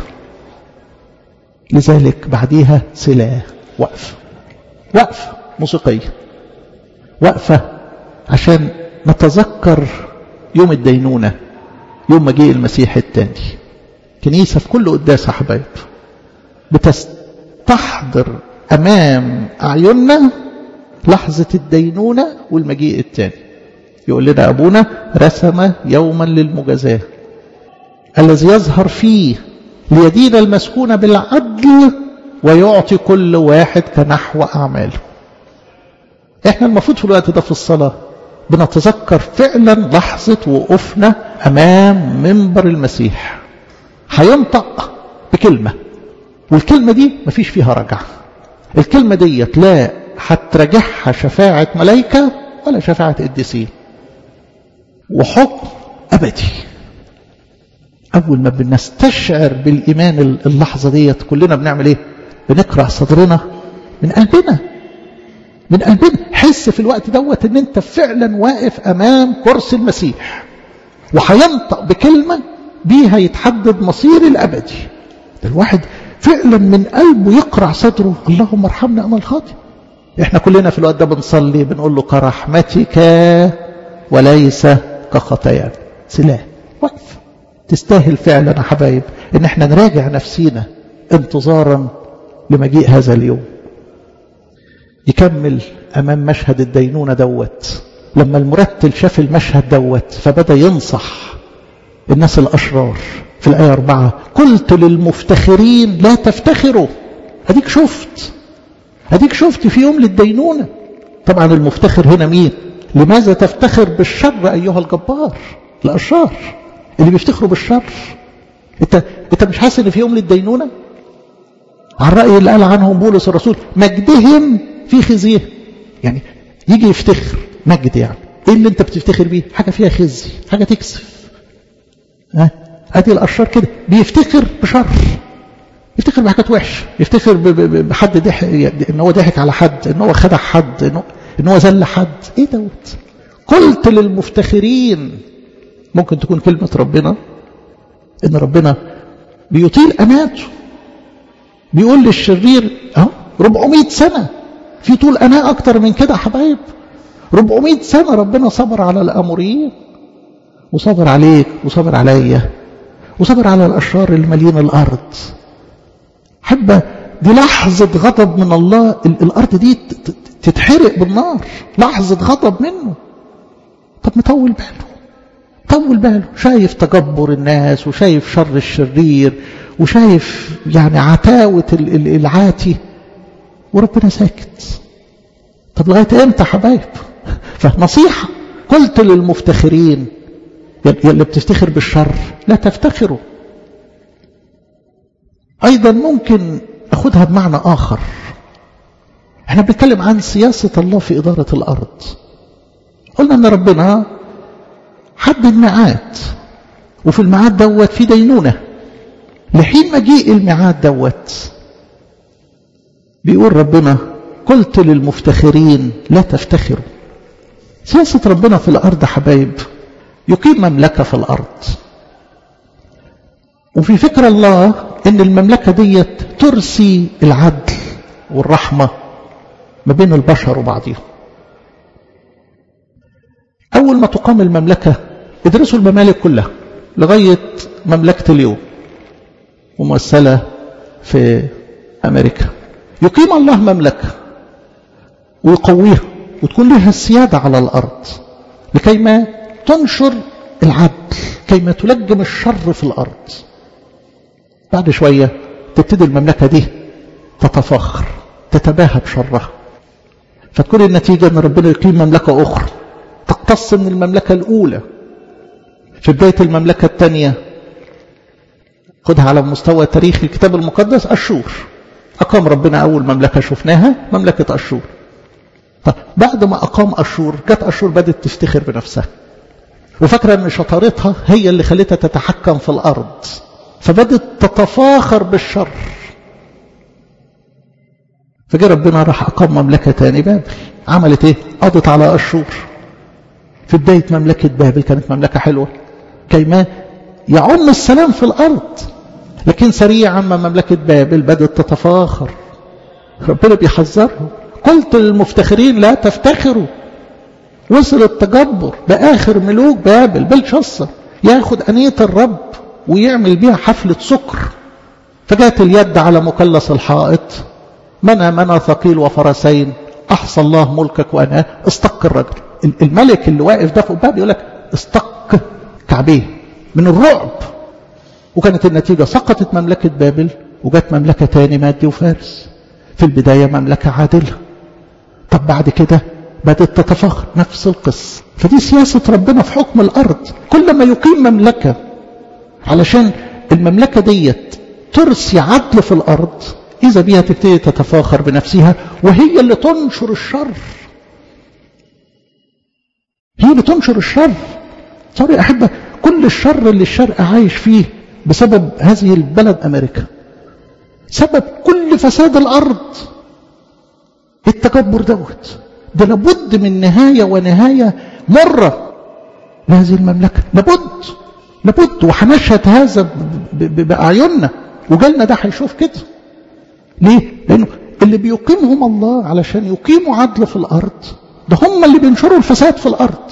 لذلك بعديها سلاح وقف وقف موسيقية وقفة عشان نتذكر يوم الدينونة يوم مجيء المسيح الثاني كنيسة في كل قداس يا حبايب بتستحضر أمام أعيننا لحظة الدينونة والمجيء الثاني يقول لنا أبونا رسم يوما للمجازاة الذي يظهر فيه ليدين المسكون بالعدل ويعطي كل واحد كنحو أعماله احنا المفروض في الوقت ده في الصلاة بنتذكر فعلا لحظة وقوفنا أمام منبر المسيح هينطق بكلمة والكلمة دي مفيش فيها رجعة الكلمة دي لا هترجعها شفاعة ملائكة ولا شفاعة قديسين وحكم أبدي أول ما بنستشعر بالإيمان اللحظة ديت كلنا بنعمل إيه بنقرأ صدرنا من قلبنا من قلبنا حس في الوقت دوت ان انت فعلا واقف امام كرسي المسيح وهينطق بكلمة بيها يتحدد مصير الابدي ده الواحد فعلا من قلبه يقرع صدره اللهم ارحمنا انا الخاطئ احنا كلنا في الوقت ده بنصلي بنقول له كرحمتك وليس كخطايانا سلاح وقف تستاهل فعلا يا حبايب ان احنا نراجع نفسينا انتظارا لمجيء هذا اليوم يكمل امام مشهد الدينونة دوت لما المرتل شاف المشهد دوت فبدأ ينصح الناس الأشرار في الآية أربعة قلت للمفتخرين لا تفتخروا أديك شفت أديك شفت في يوم للدينونة طبعا المفتخر هنا مين لماذا تفتخر بالشر أيها الجبار الأشرار اللي بيفتخروا بالشر انت, انت مش حاسس ان في يوم للدينونة على الرأي اللي قال عنهم بولس الرسول مجدهم في خزيه يعني يجي يفتخر مجد يعني ايه اللي انت بتفتخر بيه حاجة فيها خزي حاجة تكسف ها ادي الاشرار كده بيفتخر بشر يفتخر بحاجات وحشه يفتخر بحد ضحك ان هو ضحك على حد ان هو خدع حد ان هو, إن هو ذل حد ايه دوت قلت للمفتخرين ممكن تكون كلمه ربنا ان ربنا بيطيل اماته بيقول للشرير اهو 400 سنه في طول اناء اكتر من كده يا حبايب 400 سنه ربنا صبر على الاموريين وصبر عليك وصبر عليا وصبر على الأشرار اللي مالين الأرض حبة دي لحظة غضب من الله الأرض دي تتحرق بالنار لحظة غضب منه طب مطول باله طول باله شايف تجبر الناس وشايف شر الشرير وشايف يعني عتاوة العاتي وربنا ساكت طب لغاية امتى حبايب فنصيحة قلت للمفتخرين اللي بتفتخر بالشر لا تفتخروا أيضا ممكن أخذها بمعنى آخر احنا بنتكلم عن سياسة الله في إدارة الأرض قلنا أن ربنا حدد ميعاد وفي الميعاد دوت في دينونة لحين مجيء الميعاد دوت بيقول ربنا قلت للمفتخرين لا تفتخروا سياسة ربنا في الأرض حبايب يقيم مملكة في الأرض وفي فكر الله ان المملكة ديت ترسي العدل والرحمة ما بين البشر وبعضهم أول ما تقام المملكة ادرسوا الممالك كلها لغاية مملكة اليوم ممثلة في أمريكا يقيم الله مملكة ويقويها وتكون لها السيادة على الأرض لكي ما تنشر العدل كيما تلجم الشر في الأرض بعد شوية تبتدي المملكة دي تتفاخر تتباهى بشرها فتكون النتيجة أن ربنا يقيم مملكة أخرى تقتص من المملكة الأولى في بداية المملكة الثانية خدها على مستوى تاريخ الكتاب المقدس أشور أقام ربنا أول مملكة شفناها مملكة أشور طب بعد ما أقام أشور جت أشور بدأت تفتخر بنفسها وفاكرة أن شطارتها هي اللي خلتها تتحكم في الأرض فبدت تتفاخر بالشر فجاء ربنا راح أقام مملكة تاني بابل عملت إيه؟ قضت على أشور في بداية مملكة بابل كانت مملكة حلوة كيما يعم السلام في الأرض لكن سريعا ما مملكة بابل بدأت تتفاخر ربنا بيحذرهم قلت للمفتخرين لا تفتخروا وصل التجبر بآخر ملوك بابل بلشصر ياخد أنية الرب ويعمل بيها حفلة سكر فجاءت اليد على مثلث الحائط منى منى ثقيل وفرسين أحصى الله ملكك وأنا استق الرجل الملك اللي واقف ده فوق باب يقول لك استق كعبيه من الرعب وكانت النتيجة سقطت مملكة بابل وجت مملكة تاني مادي وفارس في البداية مملكة عادلة طب بعد كده بدأت تتفاخر نفس القصة فدي سياسة ربنا في حكم الأرض كل ما يقيم مملكة علشان المملكة ديت ترسي عدل في الأرض إذا بيها تبتدي تتفاخر بنفسها وهي اللي تنشر الشر هي اللي تنشر الشر صار أحبة كل الشر اللي الشرق عايش فيه بسبب هذه البلد أمريكا سبب كل فساد الأرض التكبر دوت ده لابد من نهاية ونهاية مرة لهذه المملكة لابد لابد وهنشهد هذا بأعيننا وجالنا ده هيشوف كده ليه؟ لأنه اللي بيقيمهم الله علشان يقيموا عدل في الأرض ده هم اللي بينشروا الفساد في الأرض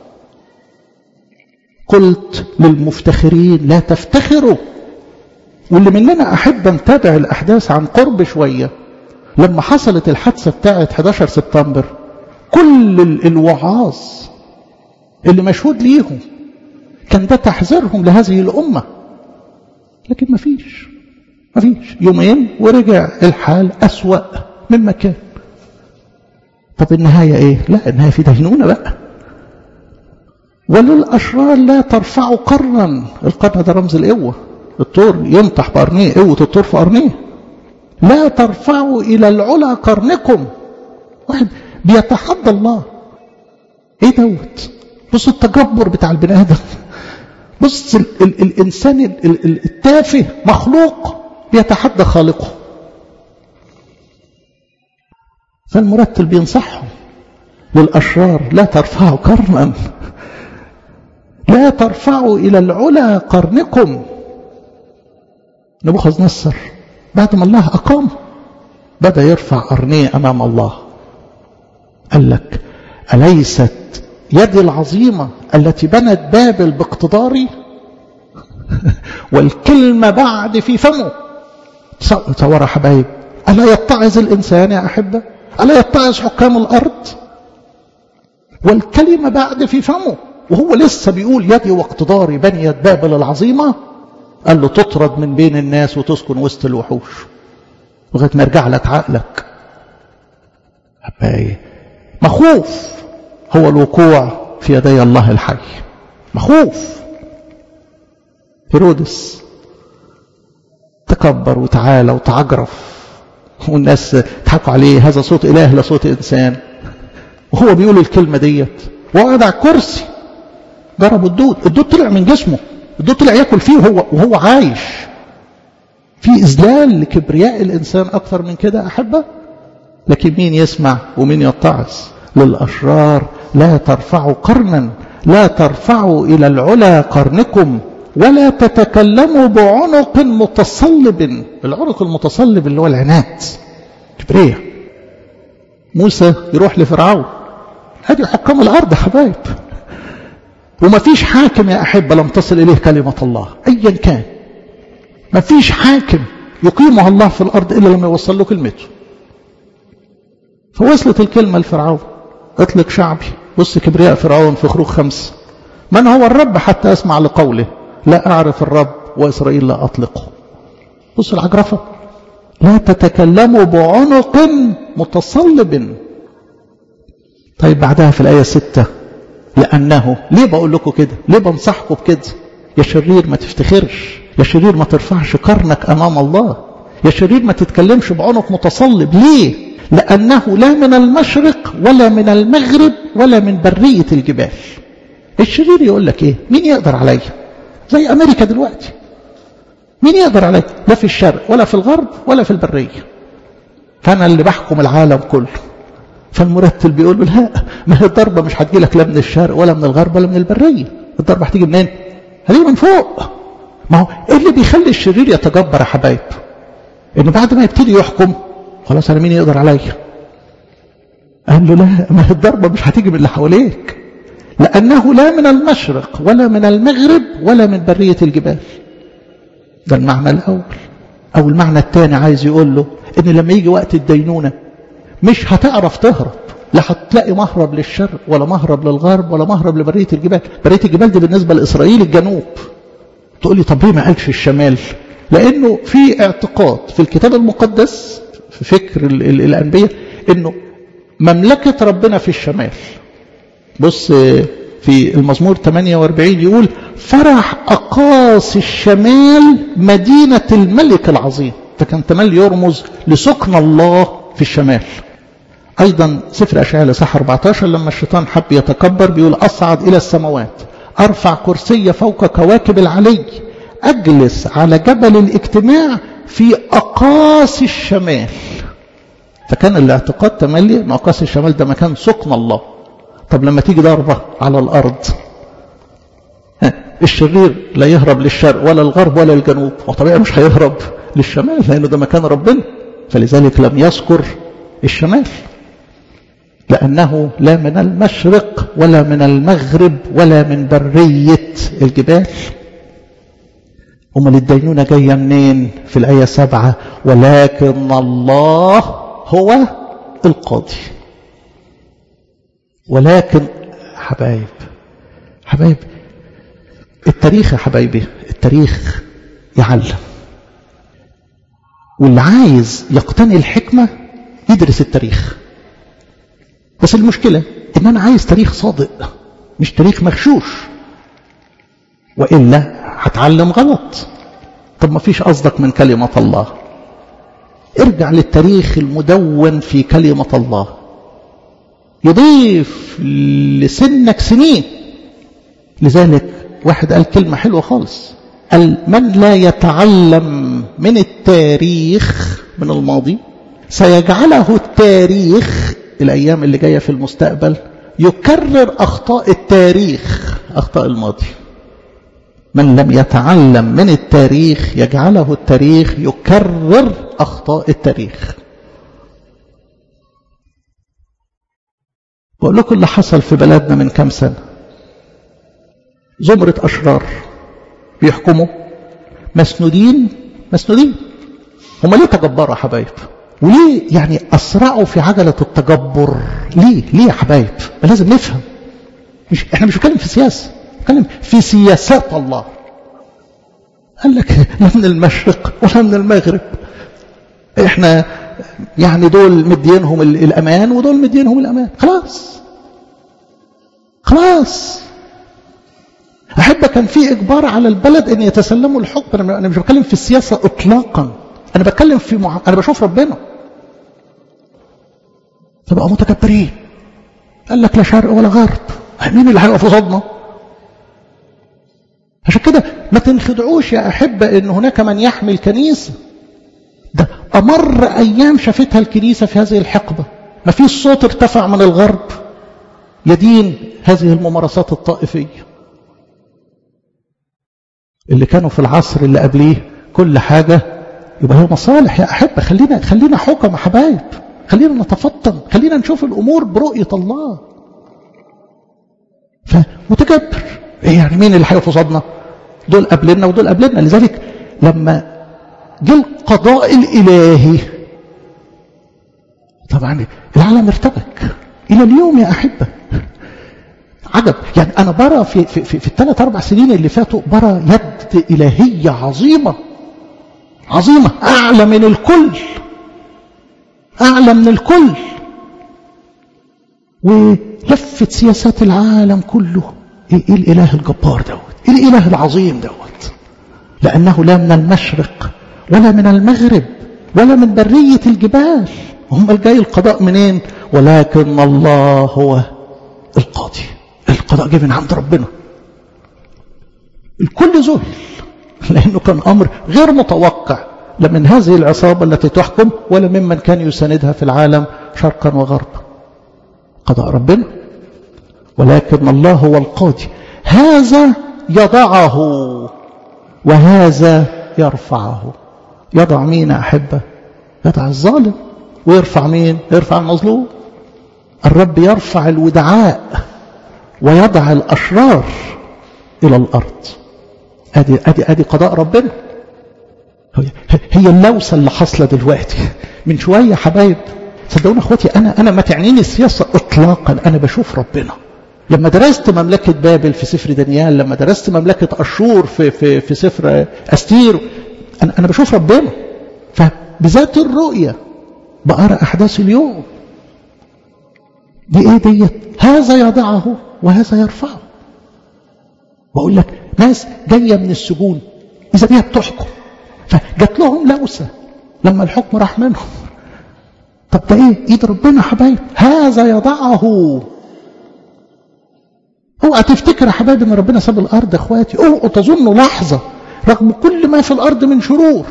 قلت للمفتخرين لا تفتخروا واللي مننا أحب نتابع الأحداث عن قرب شوية لما حصلت الحادثة بتاعة 11 سبتمبر كل الوعاظ اللي مشهود ليهم كان ده تحذيرهم لهذه الأمة لكن ما فيش ما فيش يومين ورجع الحال أسوأ مما كان طب النهاية ايه لا النهاية في دينونة بقى وللأشرار لا ترفعوا قرنا القرن ده رمز القوة الطور ينطح بقرنيه قوة الطور في قرنيه لا ترفعوا إلى العلا قرنكم واحد بيتحدى الله ايه دوت بص التجبر بتاع البني ادم بص ال ال الانسان ال ال التافه مخلوق بيتحدى خالقه فالمرتل بينصحهم للاشرار لا ترفعوا قرنا لا ترفعوا الى العلا قرنكم نبوخذ نصر بعد ما الله اقام بدا يرفع قرنيه امام الله قال لك اليست يدي العظيمة التي بنت بابل باقتداري والكلمة بعد في فمه تصور يا حبايب ألا يتعظ الإنسان يا أحبة ألا يتعظ حكام الأرض والكلمة بعد في فمه وهو لسه بيقول يدي واقتداري بنيت بابل العظيمة قال له تطرد من بين الناس وتسكن وسط الوحوش لغاية ما يرجع لك عقلك حبايب مخوف هو الوقوع في يدي الله الحي مخوف هيرودس تكبر وتعالى وتعجرف والناس تضحكوا عليه هذا صوت إله لا صوت إنسان وهو بيقول الكلمة ديت وقعد على الكرسي جرب الدود الدود طلع من جسمه الدود طلع ياكل فيه وهو, وهو عايش في إذلال لكبرياء الإنسان أكثر من كده أحبه لكن مين يسمع ومين يتعظ للأشرار لا ترفعوا قرنا لا ترفعوا إلى العلا قرنكم ولا تتكلموا بعنق متصلب العنق المتصلب اللي هو العناد كبرية موسى يروح لفرعون هذه حكام الأرض حبايب وما فيش حاكم يا أحبة لم تصل إليه كلمة الله أيا كان ما فيش حاكم يقيمها الله في الأرض إلا لما يوصل له كلمته فوصلت الكلمة لفرعون اطلق شعبي بص كبرياء فرعون في خروج خمسة من هو الرب حتى أسمع لقوله لا أعرف الرب وإسرائيل لا أطلقه بص العجرفة لا تتكلموا بعنق متصلب طيب بعدها في الآية ستة لأنه ليه بقول لكم كده ليه بنصحكم بكده يا شرير ما تفتخرش يا شرير ما ترفعش قرنك أمام الله يا شرير ما تتكلمش بعنق متصلب ليه لأنه لا من المشرق ولا من المغرب ولا من برية الجبال الشرير يقول لك ايه مين يقدر عليا زي أمريكا دلوقتي مين يقدر عليا لا في الشرق ولا في الغرب ولا في البرية فأنا اللي بحكم العالم كله فالمرتل بيقول له لا ما هي الضربة مش هتجي لك لا من الشرق ولا من الغرب ولا من البرية الضربة هتيجي منين هتيجي من فوق ما هو ايه اللي بيخلي الشرير يتجبر يا حبايب انه بعد ما يبتدي يحكم خلاص انا مين يقدر عليا قال له لا ما هي الضربة مش هتيجي من اللي حواليك لأنه لا من المشرق ولا من المغرب ولا من برية الجبال ده المعنى الأول أو المعنى الثاني عايز يقول له إن لما يجي وقت الدينونة مش هتعرف تهرب لا هتلاقي مهرب للشرق ولا مهرب للغرب ولا مهرب لبرية الجبال برية الجبال دي بالنسبة لإسرائيل الجنوب تقول لي طب ليه ما قالش الشمال لأنه في اعتقاد في الكتاب المقدس في فكر ال ال الأنبياء إنه مملكة ربنا في الشمال بص في المزمور 48 يقول فرح أقاصي الشمال مدينة الملك العظيم فكان تملي يرمز لسكن الله في الشمال أيضا سفر أشعياء لصح 14 لما الشيطان حب يتكبر بيقول أصعد إلى السماوات أرفع كرسي فوق كواكب العلي أجلس على جبل الاجتماع في أقاصي الشمال فكان الاعتقاد تملي أن أقاصي الشمال ده مكان سكن الله طب لما تيجي ضربة على الأرض الشرير لا يهرب للشرق ولا الغرب ولا الجنوب وطبيعي مش هيهرب للشمال لأنه ده مكان ربنا فلذلك لم يذكر الشمال لأنه لا من المشرق ولا من المغرب ولا من برية الجبال أمال الدينونة جاية منين في الآية سبعة ولكن الله هو القاضي ولكن حبايب حبايب التاريخ يا حبايبي التاريخ يعلم واللي عايز يقتني الحكمة يدرس التاريخ بس المشكلة ان انا عايز تاريخ صادق مش تاريخ مغشوش وإلا هتعلم غلط طب ما فيش قصدك من كلمة الله ارجع للتاريخ المدون في كلمة الله يضيف لسنك سنين لذلك واحد قال كلمة حلوة خالص قال من لا يتعلم من التاريخ من الماضي سيجعله التاريخ الأيام اللي جاية في المستقبل يكرر أخطاء التاريخ أخطاء الماضي من لم يتعلم من التاريخ يجعله التاريخ يكرر أخطاء التاريخ بقول لكم اللي حصل في بلدنا من كام سنة زمرة أشرار بيحكموا مسنودين مسنودين هم ليه تجبروا يا حبايب وليه يعني أسرعوا في عجلة التجبر ليه ليه يا حبايب ما لازم نفهم مش احنا مش بنتكلم في سياسة بنتكلم في سياسات الله قال لك لا من المشرق ولا من المغرب احنا يعني دول مدينهم الامان ودول مدينهم الامان خلاص خلاص احب كان في اجبار على البلد ان يتسلموا الحكم انا مش بتكلم في السياسه اطلاقا انا بتكلم في مع... انا بشوف ربنا فبقوا متكبرين قال لك لا شرق ولا غرب مين اللي هيقف قصادنا عشان كده ما تنخدعوش يا أحبة إن هناك من يحمي الكنيسة ده أمر أيام شافتها الكنيسة في هذه الحقبة ما فيش صوت ارتفع من الغرب يدين هذه الممارسات الطائفية اللي كانوا في العصر اللي قبليه كل حاجة يبقى هي مصالح يا أحبة خلينا خلينا حكم يا حبايب خلينا نتفطن خلينا نشوف الأمور برؤية الله فمتكبر ايه يعني مين اللي هيقف قصادنا دول قبلنا ودول قبلنا لذلك لما جه القضاء الالهي طبعا العالم ارتبك الى اليوم يا احبه عجب يعني انا برى في في في, في الثلاث اربع سنين اللي فاتوا برى يد الهيه عظيمه عظيمه اعلى من الكل اعلى من الكل ولفت سياسات العالم كله ايه الاله الجبار دوت ايه الاله العظيم دوت لانه لا من المشرق ولا من المغرب ولا من بريه الجبال هم الجاي القضاء منين ولكن الله هو القاضي القضاء جه من عند ربنا الكل ذهل لانه كان امر غير متوقع لا من هذه العصابه التي تحكم ولا ممن كان يساندها في العالم شرقا وغربا قضاء ربنا ولكن الله هو القاضي هذا يضعه وهذا يرفعه يضع مين أحبة يضع الظالم ويرفع مين يرفع المظلوم الرب يرفع الودعاء ويضع الأشرار إلى الأرض أدي, أدي, أدي قضاء ربنا هي اللوسة اللي حاصلة دلوقتي من شوية حبايب صدقوني اخواتي انا انا ما تعنيني السياسه اطلاقا انا بشوف ربنا لما درست مملكة بابل في سفر دانيال لما درست مملكة أشور في, في, في سفر أستير أنا, أنا بشوف ربنا فبذات الرؤية بقرأ أحداث اليوم دي إيه ديت هذا يضعه وهذا يرفعه بقول لك ناس جاية من السجون إذا بيها بتحكم فجات لهم لوسة لما الحكم راح منهم طب ده ايه ايد ربنا حبايب هذا يضعه اوعى تفتكر يا حبايبي ان ربنا ساب الارض يا اخواتي اوعوا تظنوا لحظه رغم كل ما في الارض من شرور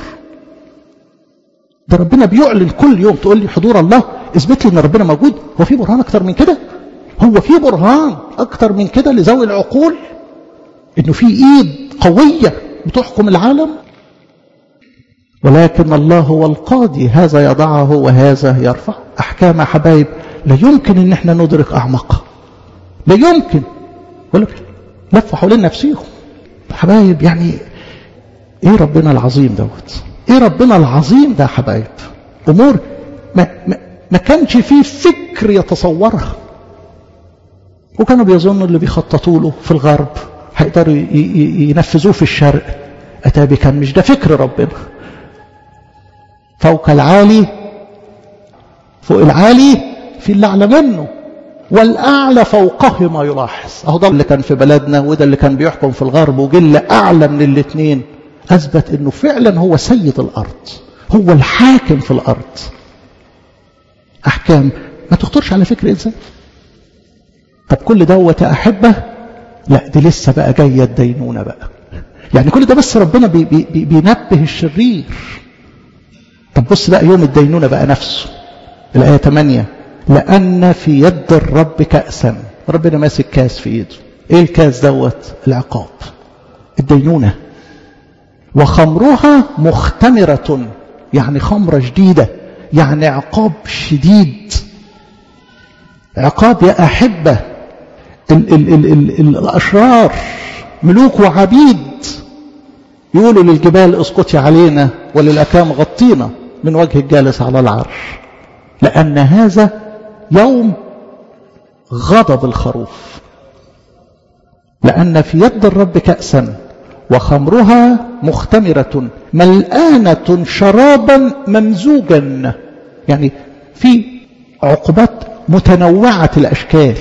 ده ربنا بيعلن كل يوم تقول لي حضور الله اثبت لي ان ربنا موجود هو في برهان اكتر من كده هو في برهان اكتر من كده لذوي العقول انه في ايد قويه بتحكم العالم ولكن الله هو القاضي هذا يضعه وهذا يرفع أحكام حبايب لا يمكن ان احنا ندرك أعمقها لا يمكن ولا لفوا حوالين نفسيهم حبايب يعني ايه ربنا العظيم دوت ايه ربنا العظيم ده يا حبايب امور ما, ما, ما كانش فيه فكر يتصورها وكانوا بيظنوا اللي بيخططوا له في الغرب هيقدروا ينفذوه في الشرق اتابي كان مش ده فكر ربنا فوق العالي فوق العالي في اللي اعلى منه والاعلى فوقه ما يلاحظ اهو ده اللي كان في بلدنا وده اللي كان بيحكم في الغرب وجل اعلى من الاثنين اثبت انه فعلا هو سيد الارض هو الحاكم في الارض احكام ما تخطرش على فكر انسان طب كل دوت يا احبه لا دي لسه بقى جايه الدينونه بقى يعني كل ده بس ربنا بي بي بينبه الشرير طب بص بقى يوم الدينونه بقى نفسه الايه 8 لان في يد الرب كاسا ربنا ماسك كاس في ايده ايه الكاس دوت العقاب الدينونه وخمرها مختمره يعني خمره جديده يعني عقاب شديد عقاب يا احبه ال ال ال ال ال الاشرار ملوك وعبيد يقولوا للجبال اسقطي علينا وللاكام غطينا من وجه الجالس على العرش لان هذا يوم غضب الخروف لان في يد الرب كاسا وخمرها مختمره ملانه شرابا ممزوجا يعني في عقوبات متنوعه الاشكال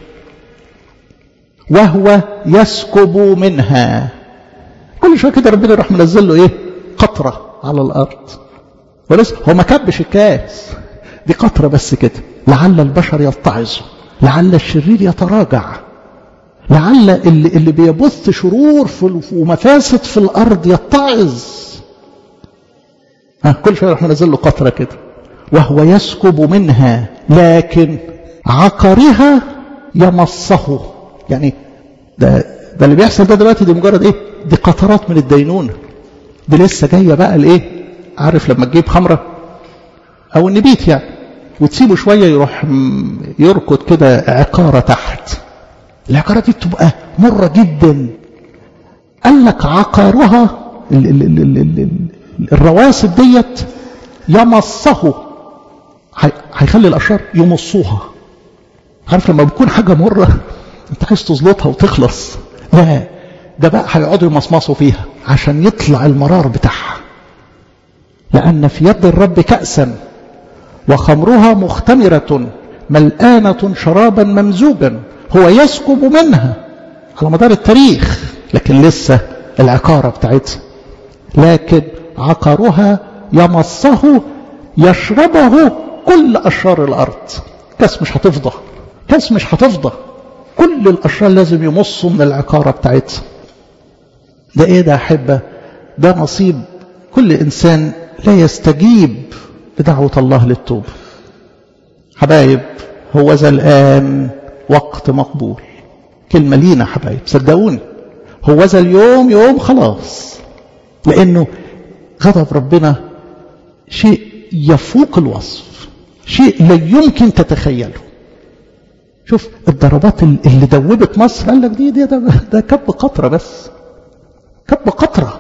وهو يسكب منها كل شويه كده ربنا يروح منزل له ايه قطره على الارض ولسه هو ما كبش الكاس دي قطره بس كده لعل البشر يتعظوا لعل الشرير يتراجع لعل اللي, اللي بيبث شرور في ومفاسد في الارض يتعظ ها كل شويه يروح منزل له قطره كده وهو يسكب منها لكن عقرها يمصه يعني ده ده اللي بيحصل ده دلوقتي دي مجرد ايه دي قطرات من الدينونه دي لسه جايه بقى الايه عارف لما تجيب خمره او النبيت يعني وتسيبه شويه يروح يركض كده عقاره تحت العقاره دي بتبقى مره جدا قال لك عقارها ال ال ال ال ال ال الرواسب ديت يمصه هيخلي الاشرار يمصوها عارف لما بتكون حاجه مره انت عايز تزلطها وتخلص لا ده بقى هيقعدوا يمصمصوا فيها عشان يطلع المرار بتاعها لأن في يد الرب كأسا وخمرها مختمرة ملآنة شرابا ممزوجا هو يسكب منها على مدار التاريخ لكن لسه العقارة بتاعتها لكن عقارها يمصه يشربه كل أشرار الأرض كاس مش هتفضى كاس مش هتفضى كل الأشرار لازم يمصوا من العقارة بتاعتها ده ايه ده أحبة ده نصيب كل إنسان لا يستجيب لدعوة الله للتوبة حبايب هو ذا الآن وقت مقبول كلمة لينا حبايب صدقوني هو ذا اليوم يوم خلاص لأنه غضب ربنا شيء يفوق الوصف شيء لا يمكن تتخيله شوف الضربات اللي دوبت مصر قال لك دي دي ده, ده كب قطرة بس كب قطرة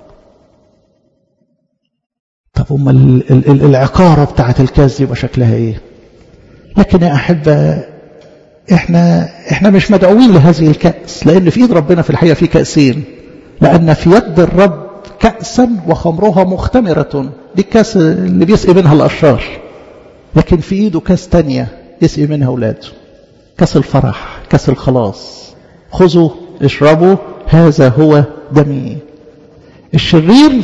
طب أم العقارة بتاعت الكاس دي يبقى شكلها ايه لكن يا أحبة احنا احنا مش مدعوين لهذه الكأس لأن في ايد ربنا في الحقيقة في كأسين لأن في يد الرب كأسا وخمرها مختمرة دي الكاس اللي بيسقي منها الأشرار لكن في ايده كاس تانية يسقي منها أولاده كاس الفرح كاس الخلاص خذوا اشربوا هذا هو دمي الشرير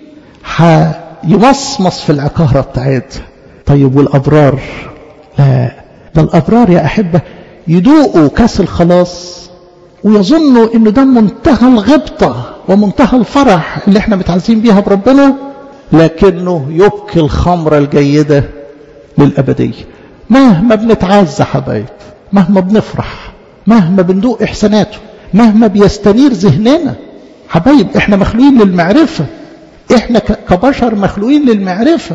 هيمصمص في العقارة بتاعتها طيب والأبرار لا ده الأبرار يا أحبة يدوقوا كاس الخلاص ويظنوا ان ده منتهى الغبطة ومنتهى الفرح اللي احنا متعزين بيها بربنا لكنه يبكي الخمرة الجيدة للأبدية مهما بنتعزى حبايب مهما بنفرح مهما بندوق إحساناته مهما بيستنير ذهننا حبايب احنا مخلوقين للمعرفة احنا كبشر مخلوقين للمعرفة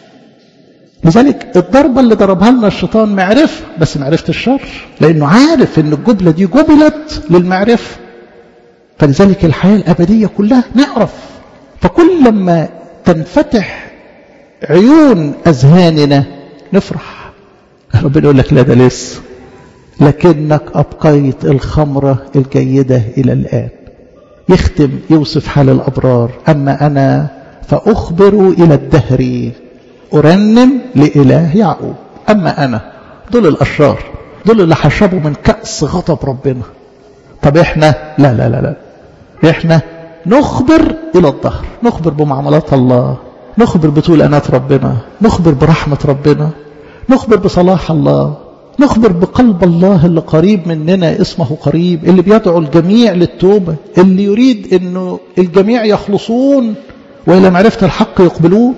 لذلك الضربة اللي ضربها لنا الشيطان معرفة بس معرفة الشر لأنه عارف أن الجبلة دي جبلت للمعرفة فلذلك الحياة الأبدية كلها نعرف فكل لما تنفتح عيون أذهاننا نفرح ربنا يقول لك لا ده لسه لكنك أبقيت الخمرة الجيدة إلى الآن يختم يوصف حال الأبرار أما أنا فأخبر إلى الدهر أرنم لإله يعقوب أما أنا دول الأشرار دول اللي حشبوا من كأس غضب ربنا طب إحنا لا لا لا لا إحنا نخبر إلى الظهر نخبر بمعاملات الله نخبر بطول أنات ربنا نخبر برحمة ربنا نخبر بصلاح الله نخبر بقلب الله اللي قريب مننا اسمه قريب اللي بيدعو الجميع للتوبة اللي يريد أنه الجميع يخلصون وإلى معرفة الحق يقبلون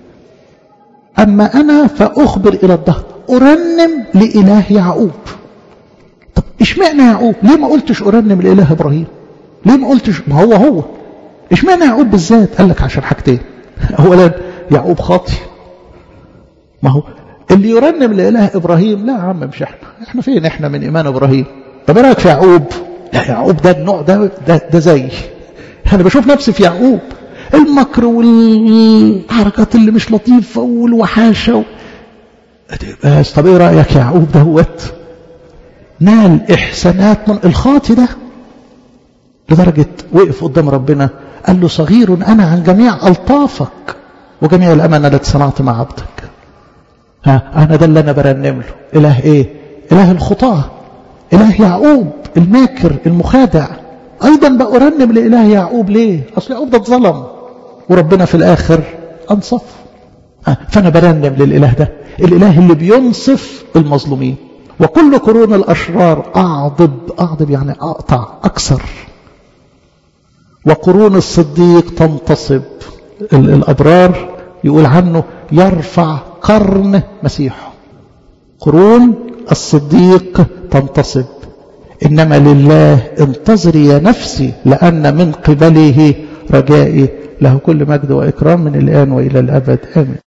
أما أنا فأخبر إلى الظهر أرنم لإله يعقوب طب إشمعنى يعقوب ليه ما قلتش أرنم لإله إبراهيم ليه ما قلتش ما هو هو إشمعنى يعقوب بالذات قال لك عشان حاجتين أولا يعقوب خاطي ما هو اللي يرنم لإله إبراهيم لا يا عم مش احنا احنا فين احنا من إيمان إبراهيم طب ايه رايك في يعقوب لا يعقوب ده النوع ده ده, ده زي أنا بشوف نفسي في يعقوب المكر والحركات اللي مش لطيفة والوحاشة و... بس طب ايه رأيك يا يعقوب دهوت نال إحسانات من الخاطي ده لدرجة وقف قدام ربنا قال له صغير أنا عن جميع ألطافك وجميع الأمانة التي صنعت مع عبدك ها أنا ده اللي أنا برنم له إله إيه إله الخطاة إله يعقوب الماكر المخادع أيضا بأرنم لإله يعقوب ليه أصل يعقوب ده اتظلم وربنا في الآخر أنصف ها فأنا برنم للإله ده الإله اللي بينصف المظلومين وكل قرون الأشرار أعضب أعضب يعني أقطع أكثر وقرون الصديق تنتصب الأبرار يقول عنه يرفع قرن مسيحه قرون الصديق تنتصب إنما لله انتظري يا نفسي لأن من قبله رجائي له كل مجد وإكرام من الآن وإلى الأبد آمين